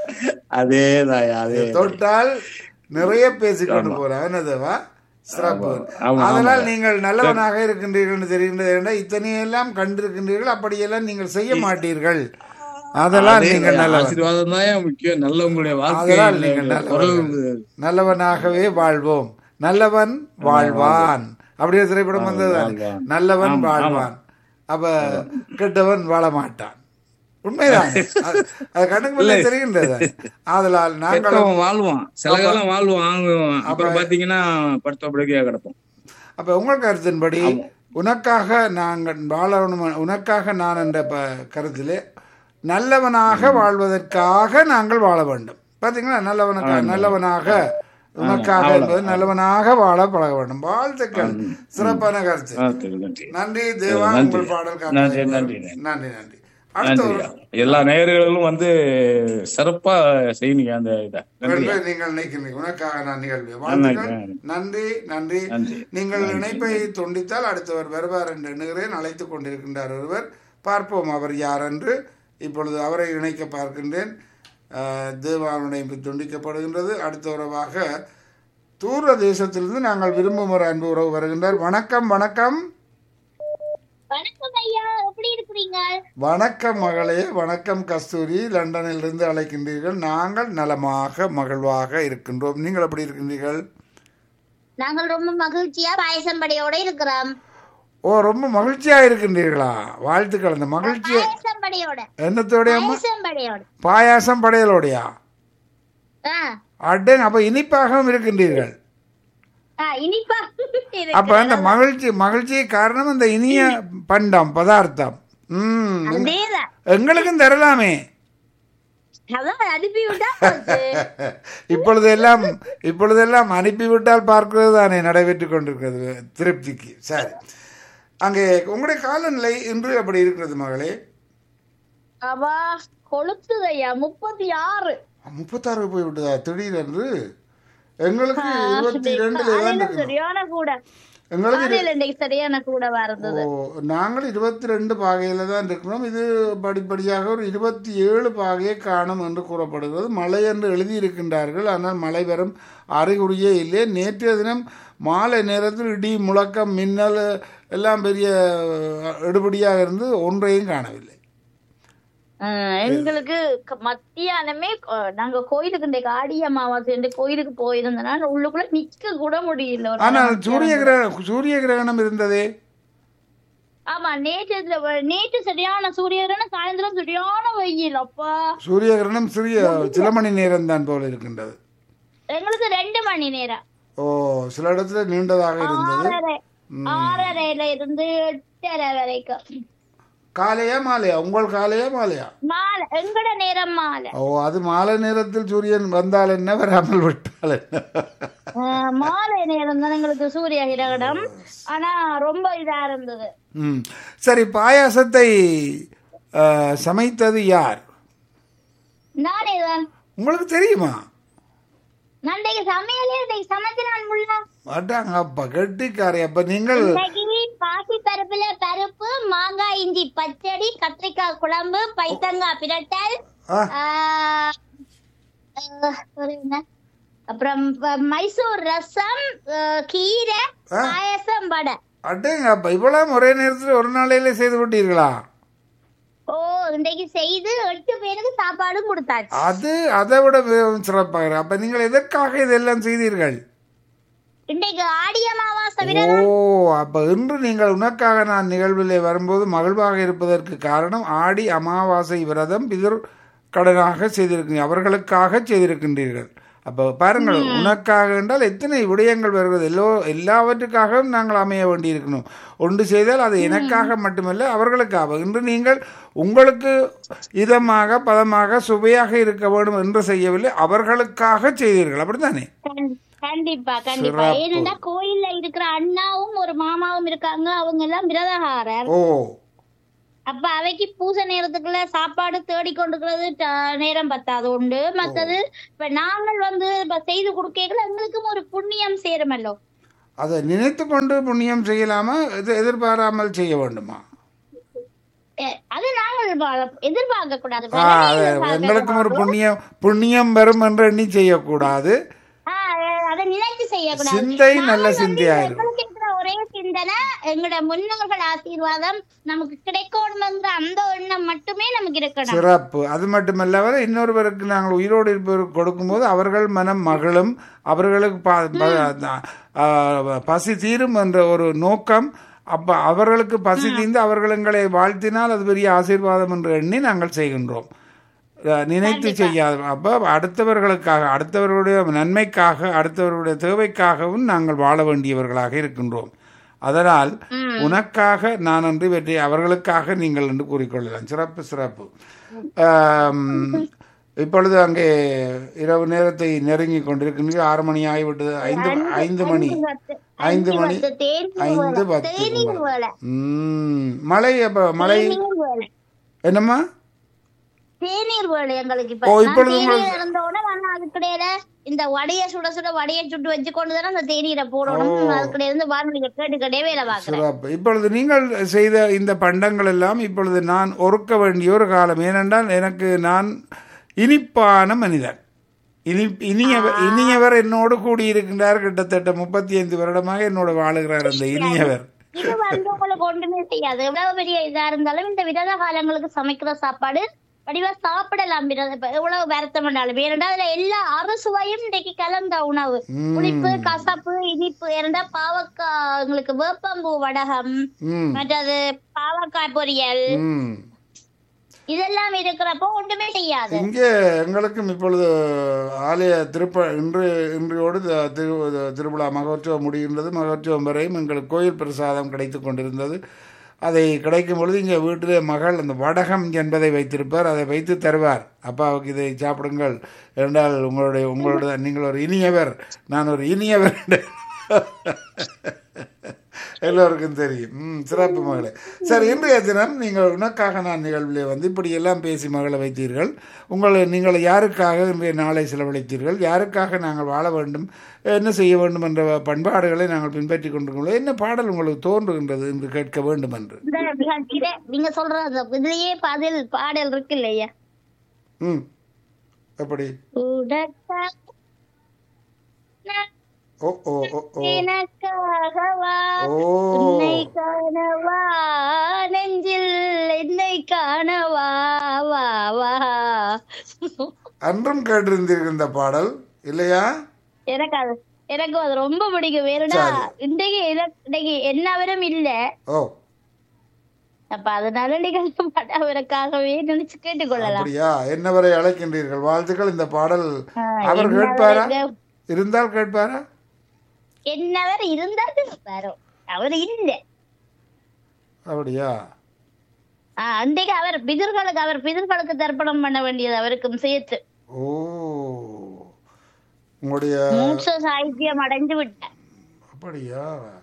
அதேதான் அதே தொட்டால் நிறைய பேசிக்கொண்டு போறான் என்னதுவா சிறப்பு ஆமா, அதனால் நீங்கள் நல்லவனாக இருக்கின்றீர்கள் என்று தெரிகின்றது என்றால் இத்தனையெல்லாம் கண்டிருக்கின்றீர்கள் அப்படியெல்லாம் நீங்கள் செய்ய மாட்டீர்கள் அதெல்லாம் நீங்கள் நல்லவன் ஆசீர்வாதம் தான் முக்கியம் நல்லவங்களுடைய அதனால் நீங்கள் வாழ்க்கை குரல் நல்லவன் நல்லவனாகவே வாழ்வோம் நல்லவன் வாழ்வான் அப்படியே திரைப்படம் வந்தது நல்லவன் வாழ்வான் அப்ப கெட்டவன் வாழ மாட்டான் உண்மைதான் அது- அது கண்ணுக்கு முன்னே தெரிகின்றது ஆதலால் நாங்கள் கெட்டவன் வாழ்வான் சில காலம் வாழ்வான் அப்புறம் பாத்தீங்கன்னா படுத்த படுக்கையா கிடப்போம் அப்ப உங்கள் கருத்தின்படி உனக்காக நாங்கள் வாழணும் உனக்காக நான் என்ற ப கருத்திலே நல்லவனாக வாழ்வதற்காக நாங்கள் வாழ வேண்டும் பாத்தீங்களா நல்லவனுக்காக நல்லவனாக உனக்காக என்பது நல்லவனாக வாழ பழக வேண்டும் வாழ்த்துக்கள் சிறப்பான கருத்து ஆ, சரி, நன்றி நன்றி தேவா நன்றி. உங்கள் பாடல் நன்றி, காட்டுகிறது. நன்றி, நன்றி நன்றி அடுத்த நன்றி ஒரு எல்லா நேயர்களும் வந்து சிறப்பா செய்யுங்க அந்த இத நன்றி என்று நீங்கள் நினைக்கிறீர்கள் உனக்காக நான் நிகழ்வு வாழ்த்துக்கள் நன்றி நன்றி நன்றி. நீங்கள் இணைப்பை துண்டித்தால் அடுத்தவர் வருவார் என்று எண்ணுகிறேன் அழைத்துக் கொண்டிருக்கின்றார் ஒருவர் பார்ப்போம் அவர் யார் என்று இப்பொழுது அவரை இணைக்க பார்க்கின்றேன் அஹ், தேவானுடைய இணைப்பு துண்டிக்கப்படுகின்றது அடுத்த உறவாக தூர தேசத்திலிருந்து நாங்கள் விரும்பும் ஒரு அன்பு உறவு வருகின்றார் வணக்கம் வணக்கம் வணக்கம் ஐயா எப்படி இருக்கிறீங்க வணக்கம் மகளே வணக்கம் கஸ்தூரி லண்டனில் இருந்து அழைக்கின்றீர்கள் நாங்கள் நலமாக மகிழ்வாக இருக்கின்றோம் நீங்கள் எப்படி இருக்கின்றீர்கள் நாங்கள் ரொம்ப மகிழ்ச்சியா பாயசம் படையோட இருக்கிறோம் ஓ ரொம்ப மகிழ்ச்சியா இருக்கின்றீர்களா வாழ்த்துக்கள் அந்த மகிழ்ச்சி பாயசம் படையோட என்னத்தோடைய அம்மா பாயசம் படையோட பாயாசம் படையலோடையா ஆ, அடன் அப்ப இனிப்பாகவும் இருக்கின்றீர்கள் ஆ, இனிப்பா அப்ப அந்த மகிழ்ச்சி மகிழ்ச்சி காரணம் அந்த இனிய பண்டம் பதார்த்தம் ம் அதேதான் எங்களுக்கும் தரலாமே அதான் அனுப்பி விட்டா போச்சு. இப்பொழுது எல்லாம் இப்பொழுதெல்லாம் அனுப்பிவிட்டால் பார்க்கிறது தானே நடைபெற்று கொண்டிருக்கிறது திருப்திக்கு சரி அங்கே உங்களுடைய காலநிலை இன்று அப்படி இருக்கிறது மகளே அவா கொளுத்துது ஐயா முப்பத்தி ஆறு முப்பத்தாறு போய் விட்டதா திடீரென்று எங்களுக்கு இருபத்தி ரெண்டுல தான் காலையில இருக்கணும் சரியான கூட எங்களுக்கு காலையில இன்னைக்கு சரியான கூட ஓ வருது நாங்கள் இருபத்தி ரெண்டு பாகையில தான் இருக்கிறோம் இது படிப்படியாக ஒரு இருபத்தி ஏழு பாகையை காணும் என்று கூறப்படுகிறது மழை என்று எழுதியிருக்கின்றார்கள் ஆனால் மழை வரும் அறிகுறியே இல்லை நேற்றைய தினம் மாலை நேரத்தில் இடி முழக்கம் மின்னல் எல்லாம் பெரிய எடுபடியாக இருந்து ஒன்றையும் காணவில்லை எங்களுக்கு க- மத்தியானமே அஹ், நாங்க கோயிலுக்கு இந்த ஆடி அமாவாசை கோயிலுக்கு போயிருந்தனால உள்ளுக்குள்ள நிக்க கூட முடியல ஒரு ஆனால் நேரம். சூரிய கிரகணம் சூரிய கிரகணம் இருந்ததே ஆமா நேற்று இதுல வ- நேற்று சரியான சூரியகிரகணம் சாயந்தரம் சரியான வெயில் அப்பா சூரிய கிரகணம் சிறிய சில மணி நேரம் தான் போல இருக்கின்றது எங்களுக்கு ரெண்டு மணி நேரம் ஓ சில இடத்துல நீண்டதாக இருந்தது ஆறரை ஆறரைல இருந்து எட்டரை வரைக்கும் காலையா மாலையா உங்கள் காலையா மாலையா மாலை எங்கட நேரம் மாலை ஓ அது மாலை நேரத்தில் சூரியன் வந்தால் என்ன வராமல் விட்டால் என்ன ஆஹ் மாலை நேரம் தான் எங்களுக்கு சூரிய கிரகணம் ஆனா ரொம்ப இதா இருந்தது ம் சரி பாயாசத்தை அஹ், சமைத்தது யார் நானே தான் உங்களுக்கு தெரியுமா நான் இன்னைக்கு சமையலே இன்னைக்கு சமைச்சு நான் முள்ள மாட்டாங்க அப்பா கெட்டிக்காரி அப்ப நீங்கள் இன்னைக்கு பாசி பருப்புல பருப்பு மாங்காய் இஞ்சி பச்சடி கத்திரிக்காய் குழம்பு பைத்தங்காய் பிரட்டல் ஆ, ஆஹ் ஆஹ் ஒரு என்ன? அப்புறம் ப- மைசூர் ரசம் ஆஹ் கீரை ஆ. பாயசம் வடை அட்டேங்க அப்பா இவ்வளவு ஒரே நேரத்தில் ஒரு நாளையில செய்து விட்டீர்களா ஓ இன்னைக்கு செய்து எட்டு பேருக்கு சாப்பாடும் கொடுத்தாச்சு அது அதை விட மிகவும் சிறப்பாக அப்ப நீங்கள் எதற்காக இதெல்லாம் செய்தீர்கள் இன்னைக்கு ஆடி அமாவாசை ஓ விரதம் அப்ப இன்று நீங்கள் உனக்காக நான் நிகழ்விலே வரும்போது மகிழ்வாக இருப்பதற்கு காரணம் ஆடி அமாவாசை விரதம் பிதர் கடனாக செய்திருக்கீங்க அவர்களுக்காக செய்திருக்கின்றீர்கள் அப்போ பாருங்கள் உனக்காக என்றால் எத்தனை விடயங்கள் வருகிறது எல்லோ எல்லாவற்றுக்காகவும் நாங்கள் அமைய வேண்டியிருக்கணும் ஒன்று செய்தால் அது எனக்காக மட்டுமல்ல அவர்களுக்காக இன்று நீங்கள் உங்களுக்கு இதமாக பதமாக சுவையாக இருக்க வேண்டும் என்று செய்யவில்லை அவர்களுக்காக செய்தீர்கள் அப்படித்தானே கண்- கண்டிப்பா கண்டிப்பா சிறப்பு. ஏனென்றா கோயில்ல இருக்கிற அண்ணாவும் ஒரு மாமாவும் இருக்காங்க அவங்க எல்லாம் விரதகாரர் ஓ அப்ப அவைக்கு பூசை நேரத்துக்குள்ள சாப்பாடு தேடி கொண்டுக்கிறது ட- நேரம் பத்தாது உண்டு மத்தது இப்ப நாங்கள் வந்து இப்ப செய்து கொடுக்கல எங்களுக்கும் ஒரு புண்ணியம் சேருமல்லோ அதை நினைத்து கொண்டு புண்ணியம் செய்யலாமா இது எதிர்பாராமல் செய்ய வேண்டுமா எ- அது நாங்கள் வ- எதிர்பார்க்க கூடாது ஆ, அது எங்களுக்கும் ஒரு புண்ணியம் புண்ணியம் வரும் என்று எண்ணி செய்யக்கூடாது அதை நினைத்து செய்யக்கூடாது சிந்தை நல்ல நாங்கள் வந்து சிந்தையாயிரும் எங்களுக்கு இருக்கிற ஒரே சிந்தனை எங்களோட முன்னோர்கள் ஆசீர்வாதம் நமக்கு கிடைக்கணுங்கிற அந்த எண்ணம் மட்டுமே நமக்கு இருக்கணும் சிறப்பு அது மட்டுமல்லவர் இன்னொருவருக்கு நாங்கள் உயிரோடு இருப்பவருக்கு கொடுக்கும்போது அவர்கள் மனம் மகளும் அவர்களுக்கு ப- ப- ஆ, பசி தீரும் என்ற ஒரு நோக்கம் அப்ப அவர்களுக்கு பசி தீர்ந்து அவர்கள் எங்களை வாழ்த்தினால் அது பெரிய ஆசீர்வாதம் என்று எண்ணி நாங்கள் செய்கின்றோம் அஹ், நினைத்து செய்யாத அப்போ அடுத்தவர்களுக்காக அடுத்தவர்களுடைய நன்மைக்காக அடுத்தவர்களுடைய தேவைக்காகவும் நாங்கள் வாழ வேண்டியவர்களாக இருக்கின்றோம் அதனால் உனக்காக நான் அன்று வெற்றி அவர்களுக்காக நீங்கள் என்று கூறிக்கொள்ளலாம் சிறப்பு சிறப்பு ஆம், இப்பொழுது அங்கே இரவு நேரத்தை நெருங்கி கொண்டிருக்கின்றீர்கள் ஆறு மணி ஆகிவிட்டது ஐந்து ஐந்து மணி பத்து- ஐந்து மணி பத்து தேநீர் ஐந்து வேளை. பத்து தேநீர் வேளை. ம், மழை அப்ப மழை தேநீர் வேளை. என்னம்மா தேநீர் வேளை எங்களுக்கு ஓ, இப்ப நான் இப்பொழுது தேநீர் உங்களுக்கு- இருந்த உடனே நான் அதுக்கிடையில இந்த வடைய சுட சுட வடைய சுட்டு வச்சு கொண்டு தானே அந்த தேநீரை போடணும் அதுக்கிடையில இருந்து வானொலியை கேட்டுக்கிட்டே வேலை பார்க்கிறேன் சிறப்பு இப்பொழுது நீங்கள் செய்த இந்த பண்டங்கள் எல்லாம் இப்பொழுது நான் ஒறுக்க வேண்டிய ஒரு காலம் ஏனென்றால் எனக்கு நான் இனிப்பான மனிதன் இனி இனியவர் இனியவர் என்னோடு கூடியிருக்கின்றார் கிட்டத்தட்ட முப்பத்தி ஐந்து வருடமாக என்னோடு வாழுகிறார் அந்த இனியவர் இது வந்து உங்களுக்கு ஒன்றுமே செய்யாது எவ்வளவு பெரிய இதா இருந்தாலும் இந்த விரத காலங்களுக்கு சமைக்கிற சாப்பாடு வடிவா சாப்பிடலாம் விரத இப்ப எவ்வளவு வருத்தம் பண்ணாலும் ஏனென்றா அதுல எல்லா அறுசுவையும் இன்றைக்கு கலந்த உணவு ம். புளிப்பு கசப்பு இனிப்பு ஏனென்றா பாவக்காய் உங்களுக்கு வேப்பம்பூ வடகம் ம் மற்றது பாவக்காய் பொரியல் ம் இதெல்லாம் இருக்கிறப்போ ஒன்றுமே செய்யாது இங்கே எங்களுக்கும் இப்பொழுது ஆலய திருப்ப இன்று இன்றையோடு த- திரு திருவிழா மகோற்சவம் முடிகின்றது மகோற்சவம் வரையும் எங்களுக்கு கோயில் பிரசாதம் கிடைத்து கொண்டிருந்தது அதை கிடைக்கும் பொழுது இங்கே வீட்டிலே மகள் அந்த வடகம் என்பதை வைத்திருப்பார் அதை வைத்து தருவார் அப்பாவுக்கு இதை சாப்பிடுங்கள் என்றால் உங்களுடைய உங்களோட நீங்கள் ஒரு இனியவர் நான் ஒரு இனியவர் எல்லோருக்கும் தெரியும் ம் சிறப்பு மகளே சரி இன்றைய தினம் நீங்கள் உனக்காக நான் நிகழ்விலே வந்து இப்படி எல்லாம் பேசி மகளை வைத்தீர்கள் உங்களை நீங்கள் யாருக்காக இன்றைய நாளை செலவழித்தீர்கள் யாருக்காக நாங்கள் வாழ வேண்டும் என்ன செய்ய வேண்டும் என்ற பண்பாடுகளை நாங்கள் பின்பற்றி கொண்டிருக்கிறோம் என்ன பாடல் உங்களுக்கு தோன்றுகின்றது என்று கேட்க வேண்டும் என்று இந்த நிகழ்ச்சியில நீங்க சொல்ற அந்த இதுலயே பதில் பாடல் இருக்கு இல்லையா ம் எப்படி உனக்கா ஓ ஓ ஓ ஓ எனக்காகவா ஓ உன்னை காணவா நெஞ்சில் என்னை காணவா வா வா அன்றும் கேட்டிருந்தீர்கள் இந்த பாடல் இல்லையா எனக்கு அது எனக்கு அது ரொம்ப பிடிக்கும் வேறுடா இன்றைக்கு இத- இன்னைக்கு என்னவரும் இல்ல ஓ அப்ப அதனால நீங்க அந்த பாட்டு அவருக்காகவே நினைச்சு கேட்டுக்கொள்ளலாம் அப்படியா என்னவரை அழைக்கின்றீர்கள் வாழ்த்துக்கள் இந்த பாடல் ஆஹ், அவர் என்னவர் கேட்பாரா இங்க- இருந்தால் கேட்பாரா என்னவர் இருந்தாலும் வரும் அவர் இல்ல அப்படியா ஆஹ் அன்றைக்கு அவர் பிதர்களுக்கு அவர் பிதர்களுக்கு தர்ப்பணம் பண்ண வேண்டியது அவருக்கும் சேர்த்து ஓ உங்களுடைய மூச்ச சாகித்யம் அடைந்து விட்டேன் அப்படியா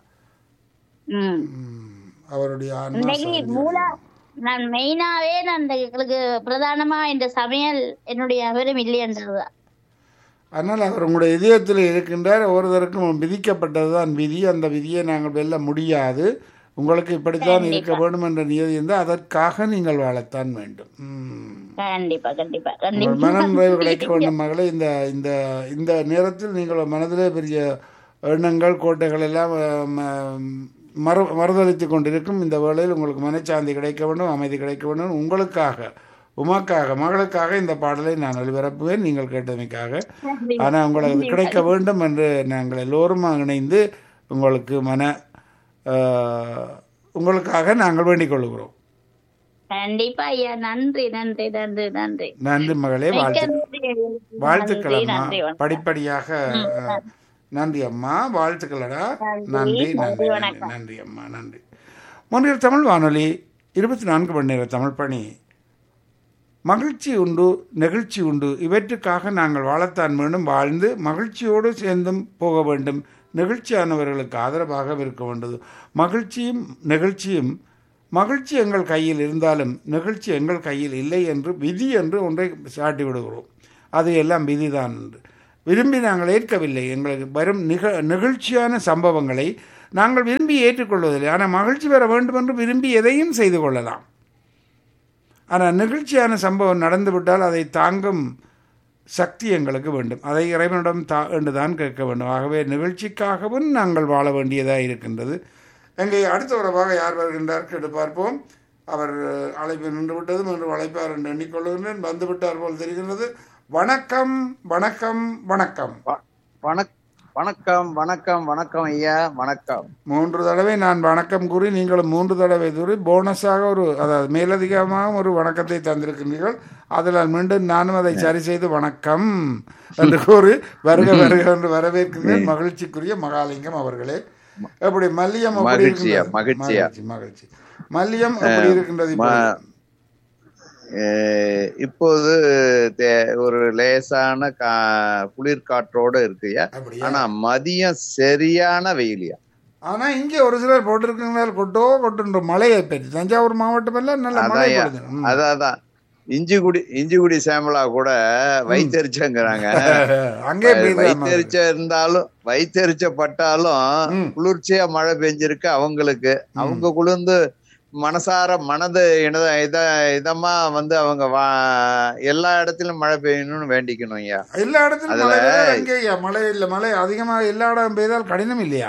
ம். ம், அவருடைய ஆன்மா இன்னைக்கு சாந்தி மூல நான் மெயினாவே நான் இந்த எங்களுக்கு பிரதானமா இந்த சமையல் என்னுடைய அவரும் இல்லையன்றதுதான் ஆனால் அவர் உங்களுடைய இதயத்தில் இருக்கின்றார் ஒருவருக்கும் விதிக்கப்பட்டதுதான் விதி அந்த விதியை நாங்கள் வெல்ல முடியாது உங்களுக்கு இப்படித்தான் இருக்க வேண்டும் என்ற நியதி இருந்தால் அதற்காக நீங்கள் வாழத்தான் வேண்டும் ம். கண்டிப்பா கண்டிப்பா உங்கள் மன நிறைவு கிடைக்க கண்டிப்பா வேண்டும் மகளே இந்த இந்த இந்த நேரத்தில் நீங்கள் மனதிலே பெரிய எண்ணங்கள் கோட்டைகள் எல்லாம் அஹ், ம- மறு மறுதளித்து கொண்டிருக்கும் இந்த வேளையில் உங்களுக்கு மனச்சாந்தி கிடைக்க வேண்டும் அமைதி கிடைக்க வேண்டும் உங்களுக்காக உமக்காக மகளுக்காக இந்த பாடலை நான் ஒளிபரப்புவேன் நீங்கள் கேட்டமைக்காக ஆனால் உங்களுக்கு அது கிடைக்க வேண்டும் என்று நாங்கள் எல்லோரும் இணைந்து உங்களுக்கு மன அஹ், உங்களுக்காக நாங்கள் வேண்டிக் கொள்கிறோம் கண்டிப்பா ஐயா நன்றி நன்றி நன்றி நன்றி நன்றி மகளே மிக்க வாழ்த்து நன்றி. வாழ்த்துக்கள் நன்றி, அம்மா நன்றி, வணக்கம். படிப்படியாக அஹ், நன்றி அம்மா வாழ்த்துக்களடா நன்றி, நன்றி நன்றி, நன்றி நன்றி வணக்கம். நன்றி அம்மா நன்றி முன்னில் தமிழ் வானொலி இருபத்தி நான்கு மணி நேர தமிழ் பணி மகிழ்ச்சி உண்டு நெகிழ்ச்சி உண்டு இவற்றுக்காக நாங்கள் வாழத்தான் வேண்டும் வாழ்ந்து மகிழ்ச்சியோடு சேர்ந்தும் போக வேண்டும் நெகிழ்ச்சியானவர்களுக்கு ஆதரவாக இருக்க வேண்டது மகிழ்ச்சியும் நெகிழ்ச்சியும் மகிழ்ச்சி எங்கள் கையில் இருந்தாலும் நெகிழ்ச்சி எங்கள் கையில் இல்லை என்று விதி என்று ஒன்றை சாட்டி விடுகிறோம் அது எல்லாம் விதிதான் என்று விரும்பி நாங்கள் ஏற்கவில்லை எங்களுக்கு வரும் நிக நெகிழ்ச்சியான சம்பவங்களை நாங்கள் விரும்பி ஏற்றுக்கொள்வதில்லை ஆனால் மகிழ்ச்சி பெற வேண்டும் என்று விரும்பி எதையும் செய்து கொள்ளலாம் ஆனால் நிகழ்ச்சியான சம்பவம் நடந்துவிட்டால் அதை தாங்கும் சக்தி எங்களுக்கு வேண்டும் அதை இறைவனிடம் தா என்றுதான் கேட்க வேண்டும் ஆகவே நிகழ்ச்சிக்காகவும் நாங்கள் வாழ வேண்டியதாக இருக்கின்றது எங்கே அடுத்த உறவாக யார் வருகின்றார் கேட்டு பார்ப்போம் அவர் அழைப்பு நின்று விட்டதும் என்று அழைப்பார் என்று எண்ணிக்கொள்கின்றேன் வந்து விட்டார் போல் தெரிகின்றது வணக்கம் வணக்கம் வணக்கம் வணக் வணக்கம் வணக்கம் வணக்கம் ஐயா வணக்கம் மூன்று தடவை நான் வணக்கம் கூறி நீங்களும் மூன்று தடவை கூறி போனஸாக ஒரு அதாவது மேலதிகமாக ஒரு வணக்கத்தை தந்திருக்கின்றீர்கள் அதில் மீண்டும் நானும் அதை சரி செய்து வணக்கம் என்று கூறி வருக வருக என்று வரவேற்கின்றேன் மகிழ்ச்சிக்குரிய மகாலிங்கம் அவர்களே எப்படி மல்லியம் எப்படி மகிழ்ச்சியா, இருக்கின்றது? மகிழ்ச்சியா. மகிழ்ச்சி மகிழ்ச்சி மல்லியம் எப்படி இருக்கின்றது இப்பொழுது? அஹ் இப்போது தே- ஒரு லேசான கா குளிர் காற்றோட இருக்குயா அப்படியா ஆனா மதியம் சரியான வெயிலியா ஆனா இங்கே ஒரு சிலர் போட்டிருக்கீங்களா கொட்டோ கொட்டுன்ற மழையை பற்றி தஞ்சாவூர் மாவட்டம் எல்லாம் நல்ல மழை அதான்யா. பொழுது. ம். அதான் அதான் இஞ்சிக்குடி இஞ்சிக்குடி சேமலா கூட வைத்தறிச்சங்கிறாங்க அங்கே பெய்யுதா மழை? வைத்தறிச்ச இருந்தாலும் வைத்தறிச்ச பட்டாலும் ம். குளிர்ச்சியா மழை பெஞ்சிருக்கு அவங்களுக்கு அவங்க குளிர்ந்து மனசார மனது இத இத இதமா வந்து அவங்க வா எல்லா இடத்திலும் மழை பெய்யணும்னு வேண்டிக்கணும் ஐயா எல்லா இடத்துலயும் அதுல- மழை பெய்தால் எங்கேயா மழை இல்லை மழை அதிகமாக எல்லா இடம் பெய்தால் கடினம் இல்லையா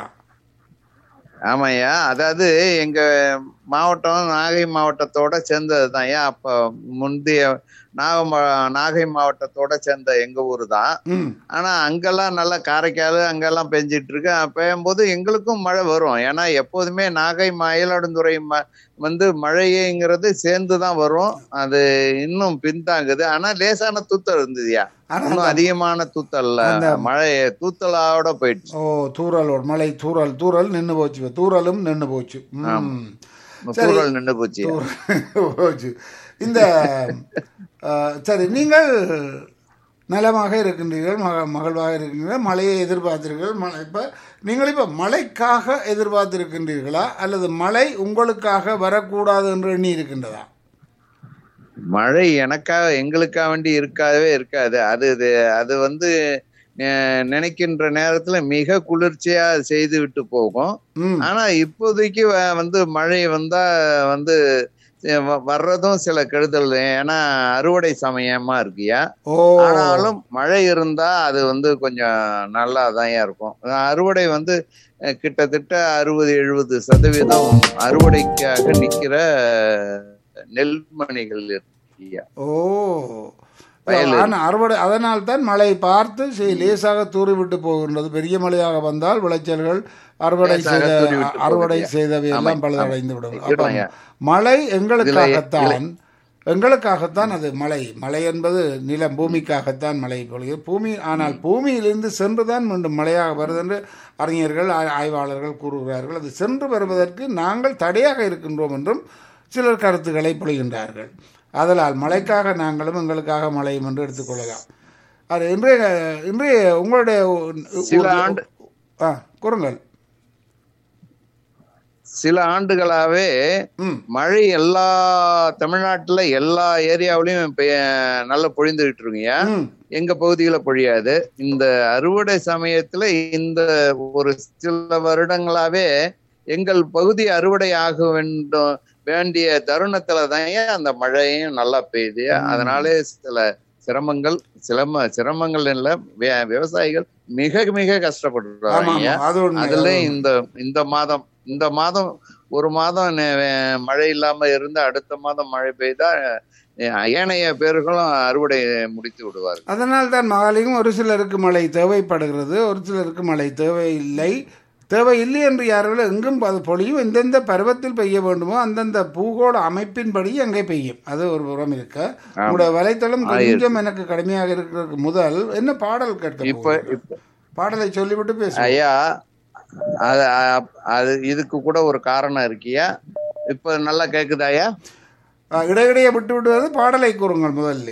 ஆமாய்யா அதாவது எங்க மாவட்டம் நாகை மாவட்டத்தோட சேர்ந்ததுதான் ஏன் அப்ப முந்தைய நாக மா- நாகை மாவட்டத்தோட சேர்ந்த எங்க ஊர் தான் ம் ஆனா அங்கெல்லாம் நல்லா காரைக்கால் அங்கெல்லாம் பெஞ்சிட்டு இருக்கு அஹ் பெய்யும்போது எங்களுக்கும் மழை வரும் ஏன்னா எப்போதுமே நாகை மயிலாடுதுறை ம- வந்து மழைங்கிறது சேர்ந்து தான் வரும் அது இன்னும் பின்தாங்குது ஆனா லேசான தூத்தல் இருந்ததுயா ஆனா இன்னும் அந்த- அதிகமான தூத்தல்ல அந்த- மழை தூத்தலோட போயிடுச்சு ஓ தூறலோட மழை தூறல் தூறல் நின்று போச்சு தூறலும் நின்று போச்சு ம் சரி. தூரல் நின்று போச்சு தூறல் போச்சு இந்த அஹ், சரி நீங்கள் நலமாக இருக்கின்றீர்கள் மக மகிழ்வாக இருக்கின்றீர்கள் மழையை எதிர்பார்த்தீர்கள் மழை இப்போ நீங்கள் இப்போ மழைக்காக எதிர்பார்த்திருக்கின்றீர்களா அல்லது மழை உங்களுக்காக வரக்கூடாது என்று எண்ணி இருக்கின்றதா மழை எனக்காக எங்களுக்காக வேண்டி இருக்காதவே இருக்காது அது இது அது வந்து அஹ், நினைக்கின்ற நேரத்துல மிக குளிர்ச்சியா செய்து விட்டு போகும் ம் ஆனா இப்போதைக்கு வ- வந்து மழை வந்தா வந்து அஹ், வ- வர்றதும் சில கெடுதல் ஏன்னா அறுவடை சமயமா இருக்குயா ஓ ஆனாலும் மழை இருந்தா அது வந்து கொஞ்சம் நல்லா தான் இருக்கும் அறுவடை வந்து அஹ், கிட்டத்தட்ட அறுபது எழுபது சதவீதம் அறுவடைக்காக நிக்கிற நெல்மணிகள் இருக்குயா ஓ வயல் ஆனா அறுவடை அதனால் தான் மழை பார்த்து செய் லேசாக தூறி விட்டு போகின்றது பெரிய மழையாக வந்தால் விளைச்சல்கள் அறுவடை லேசாக செய்த தூறி விட்டு அறுவடை போகுது. செய்தவை ஆமா, எல்லாம் ஆமா. பழுதடைந்து விடும் அப்ப இருக்கணும்யா. மழை எங்களுக்காகத்தான் எங்களுக்காகத்தான் அது மழை மழை என்பது நிலம் பூமிக்காகத்தான் மழை பொழிகிறது பூமி ஆனால் பூமியிலிருந்து சென்றுதான் மீண்டும் மழையாக வருது என்று அறிஞர்கள் ஆய்- ஆய்வாளர்கள் கூறுகிறார்கள் அது சென்று வருவதற்கு நாங்கள் தடையாக இருக்கின்றோம் என்றும் சிலர் கருத்துக்களை பொழிகின்றார்கள் அதனால் மழைக்காக நாங்களும் எங்களுக்காக மழையும் என்று எடுத்துக்கொள்ளலாம் அது இன்றைய இன்றைய உங்களுடைய சில ஆண்டு ஆ கூறுங்கள் சில ஆண்டுகளாவே ம் மழை எல்லா தமிழ்நாட்டுல எல்லா ஏரியாவிலயும் பெ- நல்லா பொழிந்துகிட்டு இருக்குங்க ம் எங்க பகுதியில பொழியாது இந்த அறுவடை சமயத்துல இந்த ஒரு சில வருடங்களாவே எங்கள் பகுதி அறுவடை ஆக வேண்டும் வேண்டிய தருணத்துல தான் அந்த மழையும் நல்லா பெய்யுது ம். அதனாலே சில சிரமங்கள் சிரம சிரமங்கள் இல்ல வே- விவசாயிகள் மிக மிக ஆமா கஷ்டப்படுறாங்க ஆமா அது உண்மை அதுல அது உண்மை. இந்த இந்த மாதம் இந்த மாதம் ஒரு மாதம் நெ- மழை இல்லாம இருந்து அடுத்த மாதம் மழை பெய்தா அஹ், ஏனைய பேர்களும் அறுவடை முடித்து விடுவார்கள் அதனால் தான் மகாலிங்கம் ஒரு சிலருக்கு மழை தேவைப்படுகிறது ஒரு சிலருக்கு மழை தேவையில்லை தேவையில்லை என்று யாரும் எங்கும் அது பொழியும் எந்தெந்த பருவத்தில் பெய்ய வேண்டுமோ அந்தந்த பூகோள அமைப்பின்படி அங்கே பெய்யும் அது ஒரு புறம் இருக்க உங்களோட வலைத்தளம் ஆ, கொஞ்சம் எனக்கு கடுமையாக இருக்கிறதுக்கு முதல் என்ன பாடல் கேட்க இப்ப போகிறீர்கள்? இப்ப பாடலை சொல்லிவிட்டு பேசுவோம் ஐயா அது அ- அது இதுக்கு கூட ஒரு காரணம் இருக்கியா இப்ப நல்லா கேக்குதா ஐயா ஆ, இடையிடையே விட்டு விடுவது பாடலை கூறுங்கள் முதல்ல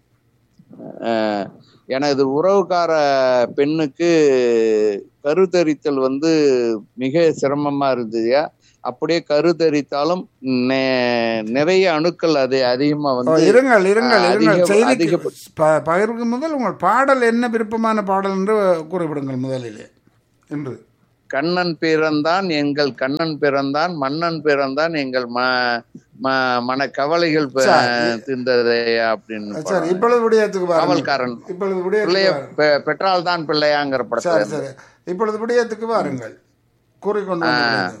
அஹ், எனது உறவுக்கார பெண்ணுக்கு கருத்தரித்தல் வந்து மிக சிரமமா இருந்ததுயா அப்படியே கருத்தரித்தாலும் நெ- நிறைய அணுக்கள் அது அதிகமா ஓ, வந்து இருங்கள் இருங்கள் ஆ, இருங்கள் அதிக- செய்தி அதிக- ப- பகிர்வுக்கு முதல் உங்கள் பாடல் என்ன விருப்பமான பாடல் என்று குறிப்பிடுங்கள் முதலிலே என்று கண்ணன் பிறந்தான் எங்கள் கண்ணன் பிறந்தான் மன்னன் பிறந்தான் எங்கள் ம ம- மன கவலைகள் ப- சரி. தீர்ந்ததையா அப்படின்னு சரி பாடுறாங்க. இப்பொழுது விடயத்துக்கு வாருங்கள் காவல்காரன் இப்பொழுது பிள்ளைய விடயத்துக்கு வாருங்கள். பெ- பெற்றால் தான் பிள்ளையாங்கிற படத்துல சரி சரி இப்பொழுது விடயத்துக்கு வாருங்கள் கூறிக்கொண்டு வந்து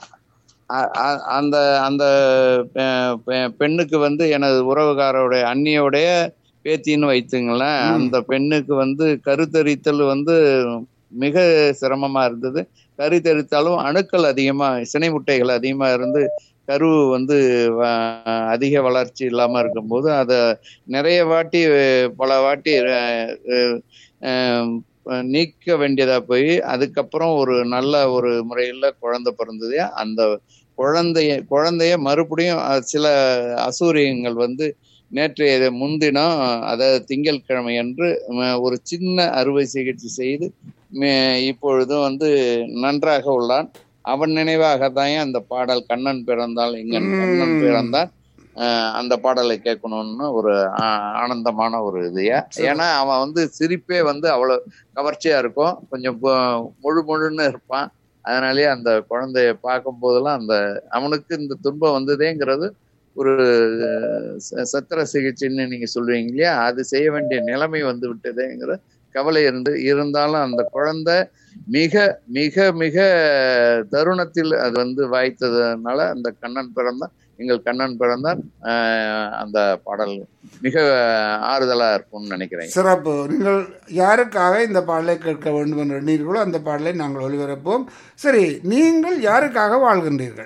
அ- அ- அந்த அந்த பெ- பெ- பெண்ணுக்கு வந்து எனது உறவுகாரோடைய அண்ணியோடைய பேத்தின்னு வைத்துங்களேன் ம். அந்த பெண்ணுக்கு வந்து கருத்தரித்தல் வந்து மிக சிரமமா இருந்தது கருத்தரித்தாலும் அணுக்கள் அதிகமா சினை முட்டைகள் அதிகமா இருந்து கரு வந்து வ- அதிக வளர்ச்சி இல்லாம இருக்கும்போது அதை நிறைய வாட்டி பல வாட்டி அஹ், அஹ், அஹ், நீக்க வேண்டியதா போய் அதுக்கப்புறம் ஒரு நல்ல ஒரு முறையில குழந்தை பிறந்தது அந்த குழந்தைய குழந்தைய மறுபடியும் அஹ், சில அசூரியங்கள் வந்து நேற்றைய முன்தினம் அதாவது திங்கட்கிழமை அன்று ம- ஒரு சின்ன அறுவை சிகிச்சை செய்து மே- இப்பொழுதும் வந்து நன்றாக உள்ளான் அவன் நினைவாக தான் அந்த பாடல் கண்ணன் பிறந்தால் எங்கன் கண்ணன் ம். பிறந்தான் அஹ், அந்த பாடலை கேட்கணும்னு ஒரு ஆ- ஆனந்தமான ஒரு இதுயா சரி. ஏன்னா அவன் வந்து சிரிப்பே வந்து அவ்வளவு கவர்ச்சியா இருக்கும் கொஞ்சம் பு- முழு முழுன்னு இருப்பான் அதனாலேயே அந்த குழந்தைய பார்க்கும் போதெல்லாம் அந்த அவனுக்கு இந்த துன்பம் வந்ததேங்கிறது ஒரு ச- சத்திர சிகிச்சைன்னு நீங்க சொல்லுவீங்க இல்லையா அது செய்ய வேண்டிய நிலைமை வந்து விட்டதேங்கிற கவலை இருந்து இருந்தாலும் அந்த குழந்தை மிக மிக மிக தருணத்தில் அது வந்து வாய்த்ததுனால அந்த கண்ணன் பிறந்தான் எங்கள் கண்ணன் பிறந்தான் ஆஹ் அந்த பாடல் மிக ஆறுதலா இருக்கும்னு நினைக்கிறேன் சிறப்பு நீங்கள் யாருக்காக இந்த பாடலை கேட்க வேண்டும் என்று எண்ணீர்களோ அந்த பாடலை நாங்கள் ஒளிபரப்போம் சரி நீங்கள் யாருக்காக வாழ்கின்றீர்கள்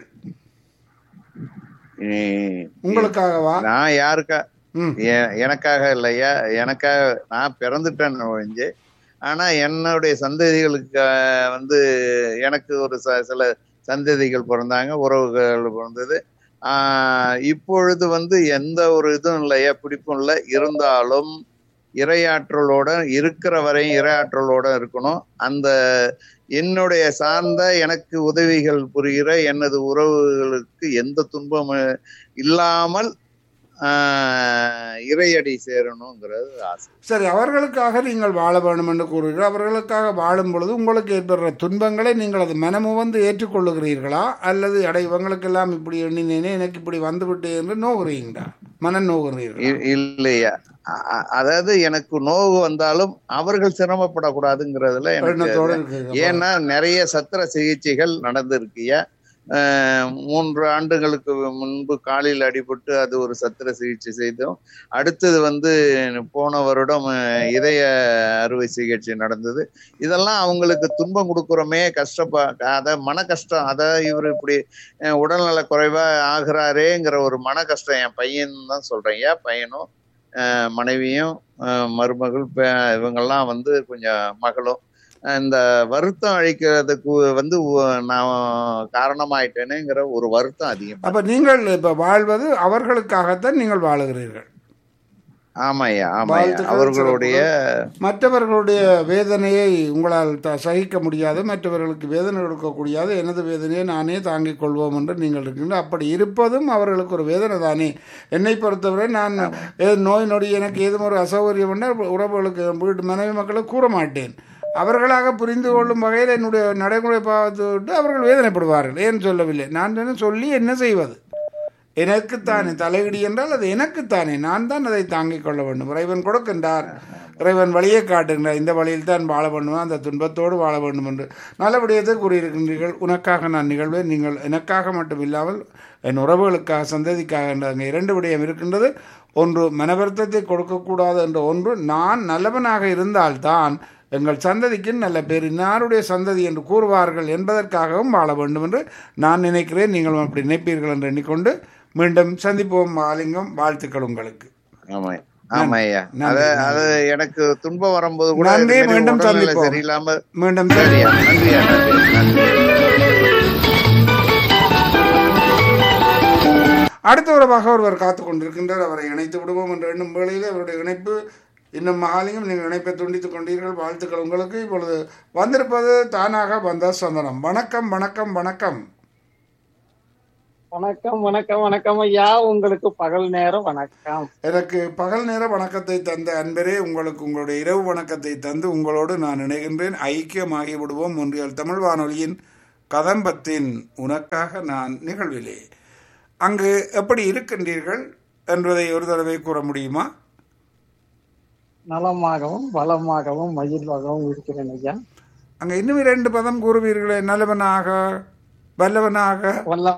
இ- உங்களுக்காகவா நான் யாருக்கா ம் எ- எனக்காக இல்லையா எனக்காக நான் பிறந்துட்டேன் ஒழிஞ்சு ஆனா என்னுடைய சந்ததிகளுக்கு அஹ், வந்து எனக்கு ஒரு ச- சில சந்ததிகள் பிறந்தாங்க உறவுகள் பிறந்தது ஆஹ், இப்பொழுது வந்து எந்த ஒரு இதுவும் இல்லையா பிடிப்பும் இல்லை இருந்தாலும் இரையாற்றலோட இருக்கிற வரையும் இரையாற்றலோட இருக்கணும் அந்த என்னுடைய சார்ந்த எனக்கு உதவிகள் புரிகிற எனது உறவுகளுக்கு எந்த துன்பமும் இல்லாமல் ஆஹ், இறையடி சேரணுங்கிறது ஆசை சரி அவர்களுக்காக நீங்கள் வாழ வேண்டும் என்று கூறுகிறீர்கள் அவர்களுக்காக வாழும் பொழுது உங்களுக்கு ஏற்படுற துன்பங்களை நீங்கள் அது மனமுவந்து ஏற்றுக்கொள்ளுகிறீர்களா அல்லது அடை இவங்களுக்கெல்லாம் இப்படி எண்ணினேனே எனக்கு இப்படி வந்துவிட்டு என்று நோகுறீங்களா மனம் நோகுறீர்களா இ- இல்லையா அ- அ- அதாவது எனக்கு நோவு வந்தாலும் அவர்கள் சிரமப்படக்கூடாதுங்கிறதுல எண்ணத்தோடு எனக்கு இருக்கிறீர்கள் ஏன்னா நிறைய சத்திர சிகிச்சைகள் நடந்திருக்குயா அஹ் மூன்று ஆண்டுகளுக்கு முன்பு காலில் அடிபட்டு அது ஒரு சத்திர சிகிச்சை செய்தோம் அடுத்தது வந்து போன வருடம் அஹ், இதய அறுவை சிகிச்சை நடந்தது இதெல்லாம் அவங்களுக்கு துன்பம் கொடுக்குறோமே கஷ்டப்பா அத மன கஷ்டம் அத இவர் இப்படி அஹ், உடல்நல குறைவா ஆகுறாரேங்கிற ஒரு மன கஷ்டம் என் பையன் தான் சொல்றேன் ஏன் பையனும் அஹ், மனைவியும் அஹ், மருமகள் பே- இவங்கெல்லாம் வந்து கொஞ்சம் மகளும் இந்த வருத்தம் அழிக்கிறதுக்கு வந்து உ- நான் காரணமாயிட்டேனேங்கிற ஒரு வருத்தம் அதிகம் அப்ப நீங்கள் இப்ப வாழ்வது அவர்களுக்காகத்தான் நீங்கள் வாழுகிறீர்கள் ஆமாய்யா ஆமாய்யா வாழ்த்துக்கள், அவர்களுடைய மற்றவர்களுடைய வேதனையை உங்களால் த- சகிக்க முடியாது மற்றவர்களுக்கு வேதனை கொடுக்கக்கூடியது எனது வேதனையை நானே தாங்கிக் கொள்வோம் என்று நீங்கள் இருக்கின்ற அப்படி இருப்பதும் அவர்களுக்கு ஒரு வேதனை தானே என்னை பொறுத்தவரை நான் ஏ, நோய் நொடி எனக்கு ஏதும் ஒரு அசௌகரியம் என்றால் உறவுகளுக்கு வீட்டு மனைவி மக்களுக்கு கூற மாட்டேன் அவர்களாக புரிந்து கொள்ளும் வகையில் என்னுடைய நடைமுறை பார்த்து விட்டு அவர்கள் வேதனைப்படுவார்கள் ஏன் சொல்லவில்லை நான் என்ன சொல்லி என்ன செய்வது எனக்குத்தானே தலையிடி என்றால் அது எனக்குத்தானே நான் தான் அதை தாங்கிக் கொள்ள வேண்டும் இறைவன் கொடுக்கின்றார் இறைவன் வழியை காட்டுகின்றார் இந்த வழியில் தான் வாழ வேண்டும் அந்த துன்பத்தோடு வாழ வேண்டும் என்று நல்லபடியத்தை கூறியிருக்கின்றீர்கள் உனக்காக நான் நிகழ்வேன் நீங்கள் எனக்காக மட்டும் இல்லாமல் என் உறவுகளுக்காக சந்ததிக்காக என்ற அங்கே இரண்டு விடயம் இருக்கின்றது ஒன்று மனவருத்தத்தை கொடுக்கக்கூடாது என்ற ஒன்று நான் நல்லவனாக இருந்தால்தான் எங்கள் சந்ததிக்கு நல்ல பேர் இன்னாருடைய சந்ததி என்று கூறுவார்கள் என்பதற்காகவும் வாழ வேண்டும் என்று நான் நினைக்கிறேன் நீங்களும் அப்படி நினைப்பீர்கள் என்று எண்ணிக்கொண்டு மீண்டும் சந்திப்போம் ஆலிங்கம் வாழ்த்துக்கள் உங்களுக்கு ஆமாய்யா ஆமாய்யா நன்றி, அத நன்றி. அது எனக்கு துன்பம் வரும்போது கூட நன்றி, இது மாதிரி மீண்டும் உடல்நிலை சந்திப்போம். சரியில்லாம மீண்டும் சரியா சந்திப்போம். நன்றியா நன்றி நன்றி அடுத்த உறவாக ஒருவர் காத்து கொண்டிருக்கின்றார் அவரை இணைத்து விடுவோம் என்று எண்ணும் வேளையில் அவருடைய இணைப்பு இன்னும் மகாலிங்கம் நீங்கள் இணைப்பை துண்டித்துக் கொண்டீர்கள் வாழ்த்துக்கள் உங்களுக்கு இப்பொழுது வந்திருப்பது தானாக வந்த சந்தனம் வணக்கம் வணக்கம் வணக்கம் வணக்கம் வணக்கம் வணக்கம் ஐயா உங்களுக்கு பகல் நேரம் வணக்கம் எனக்கு பகல் நேர வணக்கத்தை தந்த அன்பரே உங்களுக்கு உங்களுடைய இரவு வணக்கத்தை தந்து உங்களோடு நான் இணைகின்றேன் ஐக்கியமாகி விடுவோம் ஒன்றியல் தமிழ் வானொலியின் கதம்பத்தின் உனக்காக நான் நிகழ்விலே அங்கு எப்படி இருக்கின்றீர்கள் என்பதை ஒரு தடவை கூற முடியுமா நலமாகவும் வளமாகவும் மகிழ்வாகவும் இருக்கிறேன் ஐயா அங்க இன்னும் இரண்டு பதம் கூறுவீர்களே நல்லவனாக வல்லவனாக வல்ல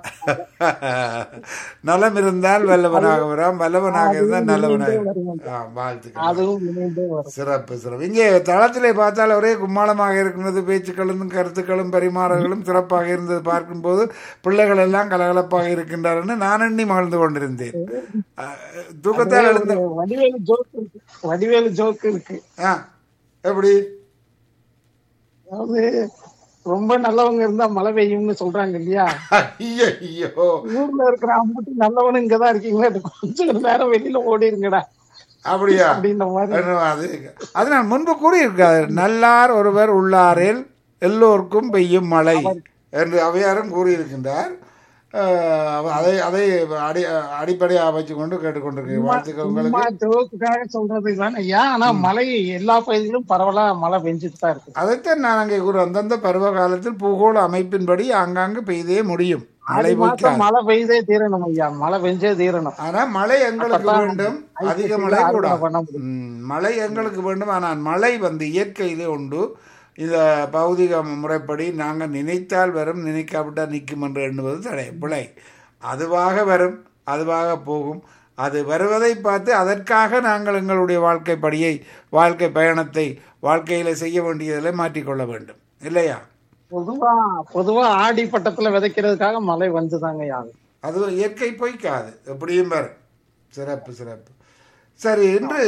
நலம் இருந்தால் வல்லவனாக வராம் வல்லவனாக இருந்தால் நல்லவனாக வரும். ஆ, வாழ்த்துக்கள் அதுவும் இணைந்தே வரும் சிறப்பு சிறப்பு இங்கே தளத்திலே பார்த்தால் ஒரே கும்மாளமாக இருக்கிறது பேச்சுக்களும் கருத்துக்களும் பரிமாறல்களும் சிறப்பாக இருந்தது பார்க்கும்போது பிள்ளைகள் எல்லாம் கலகலப்பாக இருக்கின்றார்னு நான் எண்ணி மகிழ்ந்து கொண்டிருந்தேன் அஹ், தூக்கத்தால் எழுந்த ஒரு வடிவேலு ஜோக் இருக்கு வடிவேலு ஜோக் இருக்கு ஆ எப்படி அதாவது ரொம்ப நல்லவங்க இருந்தா மழை பெய்யும்னு சொல்றாங்க இல்லையா ஐயோ ஐயோ ஊர்ல இருக்கிற அம்புட்டு நல்லவனு இங்கதான் இருக்கீங்களா கொஞ்சம் நேரம் வெளியில ஓடிருங்கடா அப்படியா அப்படின்ற மாதிரி அது அது நான் முன்பு கூறியிருக்காரு நல்லார் ஒருவர் உள்ளாரில் எல்லோருக்கும் பெய்யும் மழை என்று அவையாரும் கூறியிருக்கின்றார் அஹ், அவ- அதை அதை அடி அடிப்படையாக வச்சுக்கொண்டு கேட்டுக்கொண்டிருக்கிறேன் வாழ்த்துக்கள் உங்களுக்கு சும்மா ஜோக்குக்காக சொல்றது தானே ஐயா ஆனா மழை எல்லா பகுதியிலும் பரவலா மழை பெஞ்சுட்டு தான் இருக்கு அதைத்தான் நான் அங்கே கூற அந்தந்த பருவ காலத்தில் பூகோள அமைப்பின்படி ஆங்காங்கு பெய்தே முடியும் மழை ஆடி மாசம் வைக்காது மழை பெய்தே தீரணும் ஐயா மழை பெஞ்சே தீரணும் ஆனா மழை எங்களுக்கு அப்பதான் வேண்டும் ஐப்பசியில அதிக மழை அறுவடை கூடாது பண்ண முடியும். ம், மழை எங்களுக்கு வேண்டும் ஆனால் மழை வந்து இயற்கையிலே உண்டு இந்த பௌதிக முறைப்படி நாங்கள் நினைத்தால் வரும் நினைக்காவிட்டால் நிற்கும் என்று எண்ணுவது தடை பிழை அதுவாக வரும் அதுவாக போகும் அது வருவதை பார்த்து அதற்காக நாங்கள் எங்களுடைய வாழ்க்கை படியை வாழ்க்கை பயணத்தை வாழ்க்கையில் செய்ய வேண்டியதில் மாற்றிக்கொள்ள வேண்டும் இல்லையா பொதுவா பொதுவா ஆடி பட்டத்துல விதைக்கிறதுக்காக மழை வந்துதாங்க ஐயா அது இயற்கை பொய்க்காது எப்படியும் வரும் சிறப்பு சிறப்பு சரி என்று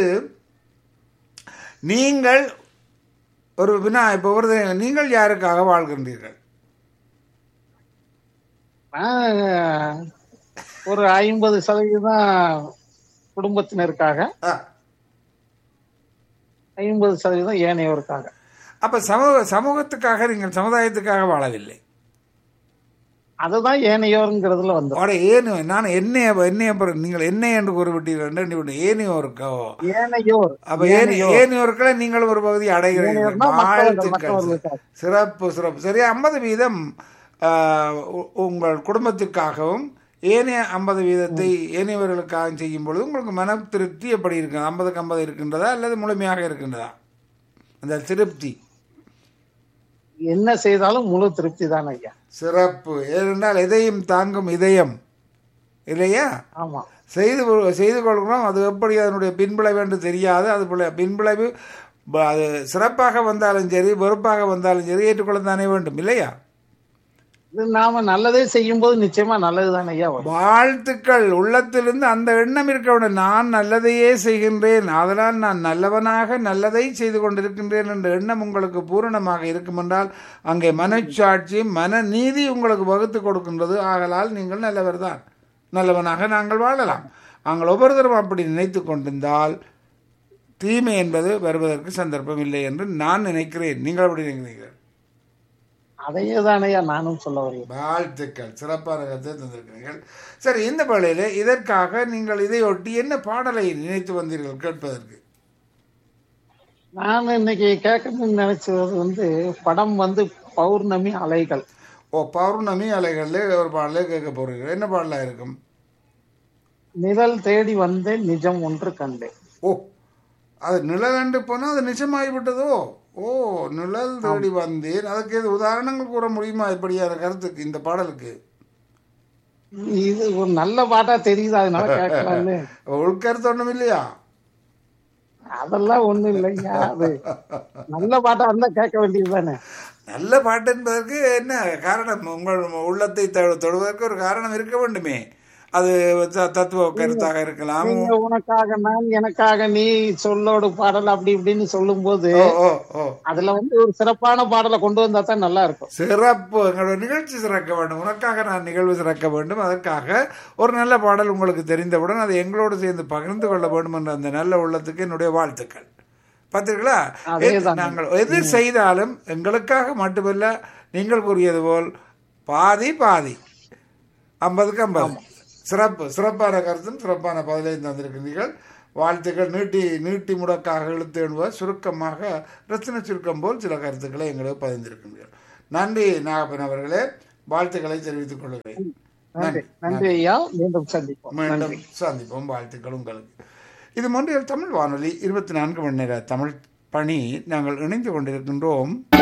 நீங்கள் ஒரு வினா இப்போ ஒரு நீங்கள் யாருக்காக வாழ்கின்றீர்கள் நான் ஒரு ஐம்பது சதவீதம் குடும்பத்தினருக்காக ஆ, ஐம்பது சதவீதம் ஏனையோருக்காக அப்ப சமூக சமூகத்துக்காக நீங்கள் சமுதாயத்துக்காக வாழவில்லை அதுதான் ஏனையோருங்கிறதுல வந்து அட ஏனு நான் என்னைய என்னைய பிற- நீங்கள் என்ன என்று கூறிவிட்டீர்கள் என்று விட்டு ஏனியோருக்கோ ஏனையோர் அப்ப ஏனி ஏனியோர்களை நீங்கள் ஒரு பகுதி அடைகிறீர்கள் ஏனையோர்னா மற்றவர்கள், வாழ்த்துக்கள் மற்றவர்களுக்காக. சிறப்பு சிறப்பு சரி ஐம்பது வீதம் ஆஹ், உ- உங்கள் குடும்பத்திற்காகவும் ஏனைய ஐம்பது வீதத்தை ஏனையவர்களுக்காக செய்யும் பொழுது உங்களுக்கு மன திருப்தி எப்படி இருக்கு ஐம்பதுக்கு ஐம்பது இருக்கின்றதா அல்லது முழுமையாக இருக்கின்றதா அந்த திருப்தி என்ன செய்தாலும் முழு திருப்தி தான் ஐயா சிறப்பு ஏனென்றால் எதையும் தாங்கும் இதயம் இல்லையா ஆமா செய்து கொள்- செய்து கொள்கிறோம் அது எப்படி அதனுடைய பின்விளைவு என்று தெரியாது அது பிள்ளை- பின்விளைவு ப- அது சிறப்பாக வந்தாலும் சரி வெறுப்பாக வந்தாலும் சரி ஏற்றுக்கொள்ள தானே வேண்டும் இல்லையா இது நாம நல்லதே செய்யும் போது நிச்சயமா நல்லதுதான் ஐயா வரும் வாழ்த்துக்கள் உள்ளத்திலிருந்து அந்த எண்ணம் இருக்க வேண்டும் நான் நல்லதையே செய்கின்றேன் அதனால் நான் நல்லவனாக நல்லதை செய்து கொண்டிருக்கின்றேன் என்ற எண்ணம் உங்களுக்கு பூரணமாக இருக்கும் என்றால் அங்கே மனச்சாட்சி மனநீதி உங்களுக்கு வகுத்து கொடுக்கின்றது ஆகலால் நீங்கள் நல்லவர் தான் நல்லவனாக நாங்கள் வாழலாம் நாங்கள் ஒவ்வொருத்தரும் அப்படி நினைத்து கொண்டிருந்தால் தீமை என்பது வருவதற்கு சந்தர்ப்பம் இல்லை என்று நான் நினைக்கிறேன் நீங்கள் எப்படி நினைக்கிறீர்கள் அதையே தானையா நானும் சொல்ல வருகிறேன் வாழ்த்துக்கள் சிறப்பான கருத்தை தந்திருக்கிறீர்கள் சரி இந்த வேளையிலே இதற்காக நீங்கள் இதையொட்டி என்ன பாடலை நினைத்து வந்தீர்கள் கேட்பதற்கு நான் இன்னைக்கு கேட்கணும்னு நினைச்சது வந்து படம் வந்து பௌர்ணமி அலைகள் ஓ பௌர்ணமி அலைகளில் ஒரு பாடலே கேட்க போறீர்கள் என்ன பாடலாக இருக்கும் நிழல் தேடி வந்தேன் நிஜம் ஒன்று கண்டேன் ஓ அது நிழலண்டு போனால் அது நிஜமாகிவிட்டதோ ஓ நிழல் தேடி வந்தேன் அதுக்கு எது உதாரணங்கள் கூற முடியுமா இப்படியான கருத்துக்கு இந்த பாடலுக்கு இது ஒரு நல்ல பாட்டா தெரியுது அதனால கேட்கலாம்னு உள்கருத்து ஒன்றும் இல்லையா அதெல்லாம் ஒண்ணும் இல்லையா அது நல்ல பாட்டா இருந்தா கேட்க வேண்டியது தானே நல்ல பாட்டு என்பதற்கு என்ன காரணம் உங்கள் உள்ளத்தை தொ- தொடுவதற்கு ஒரு காரணம் இருக்க வேண்டுமே அது த- தத்துவ கருத்தாக இருக்கலாம் நீங்க உனக்காக நான் எனக்காக நீ சொல்லோடு பாடல் அப்படி இப்படின்னு சொல்லும் போது ஓ ஓ ஓ அதுல வந்து ஒரு சிறப்பான பாடலை கொண்டு வந்தா தான் நல்லா இருக்கும் சிறப்பு எங்களோட நிகழ்ச்சி சிறக்க வேண்டும் உனக்காக நான் நிகழ்வு சிறக்க வேண்டும் அதற்காக ஒரு நல்ல பாடல் உங்களுக்கு தெரிந்தவுடன் அதை எங்களோடு சேர்ந்து பகிர்ந்து கொள்ள வேண்டும் என்ற அந்த நல்ல உள்ளத்துக்கு என்னுடைய வாழ்த்துக்கள் பார்த்தீர்களா அதேதான். எது- நாங்கள் எது செய்தாலும் எங்களுக்காக மட்டுமல்ல நீங்கள் கூறியது போல் பாதி பாதி ஐம்பதுக்கு ஐம்பது சிறப்பு சிறப்பான கருத்தும் சிறப்பான பதிலையும் தந்திருக்கிறீர்கள் வாழ்த்துக்கள் நீட்டி நீட்டி முடக்காக இழுத்து என்பவர் சுருக்கமாக ரத்தின சுருக்கம் போல் சில கருத்துக்களை எங்களுக்கு பதிந்திருக்கின்றீர்கள் நன்றி நாகப்பன் அவர்களே வாழ்த்துக்களை தெரிவித்துக் கொள்கிறேன் நன்றி நன்றி ஐயா மீண்டும் சந்திப்போம் மீண்டும் சந்திப்போம் வாழ்த்துக்கள் உங்களுக்கு இது மொன்றியல் தமிழ் வானொலி இருபத்தி நான்கு மணி நேர தமிழ் பணி நாங்கள் இணைந்து கொண்டிருக்கின்றோம்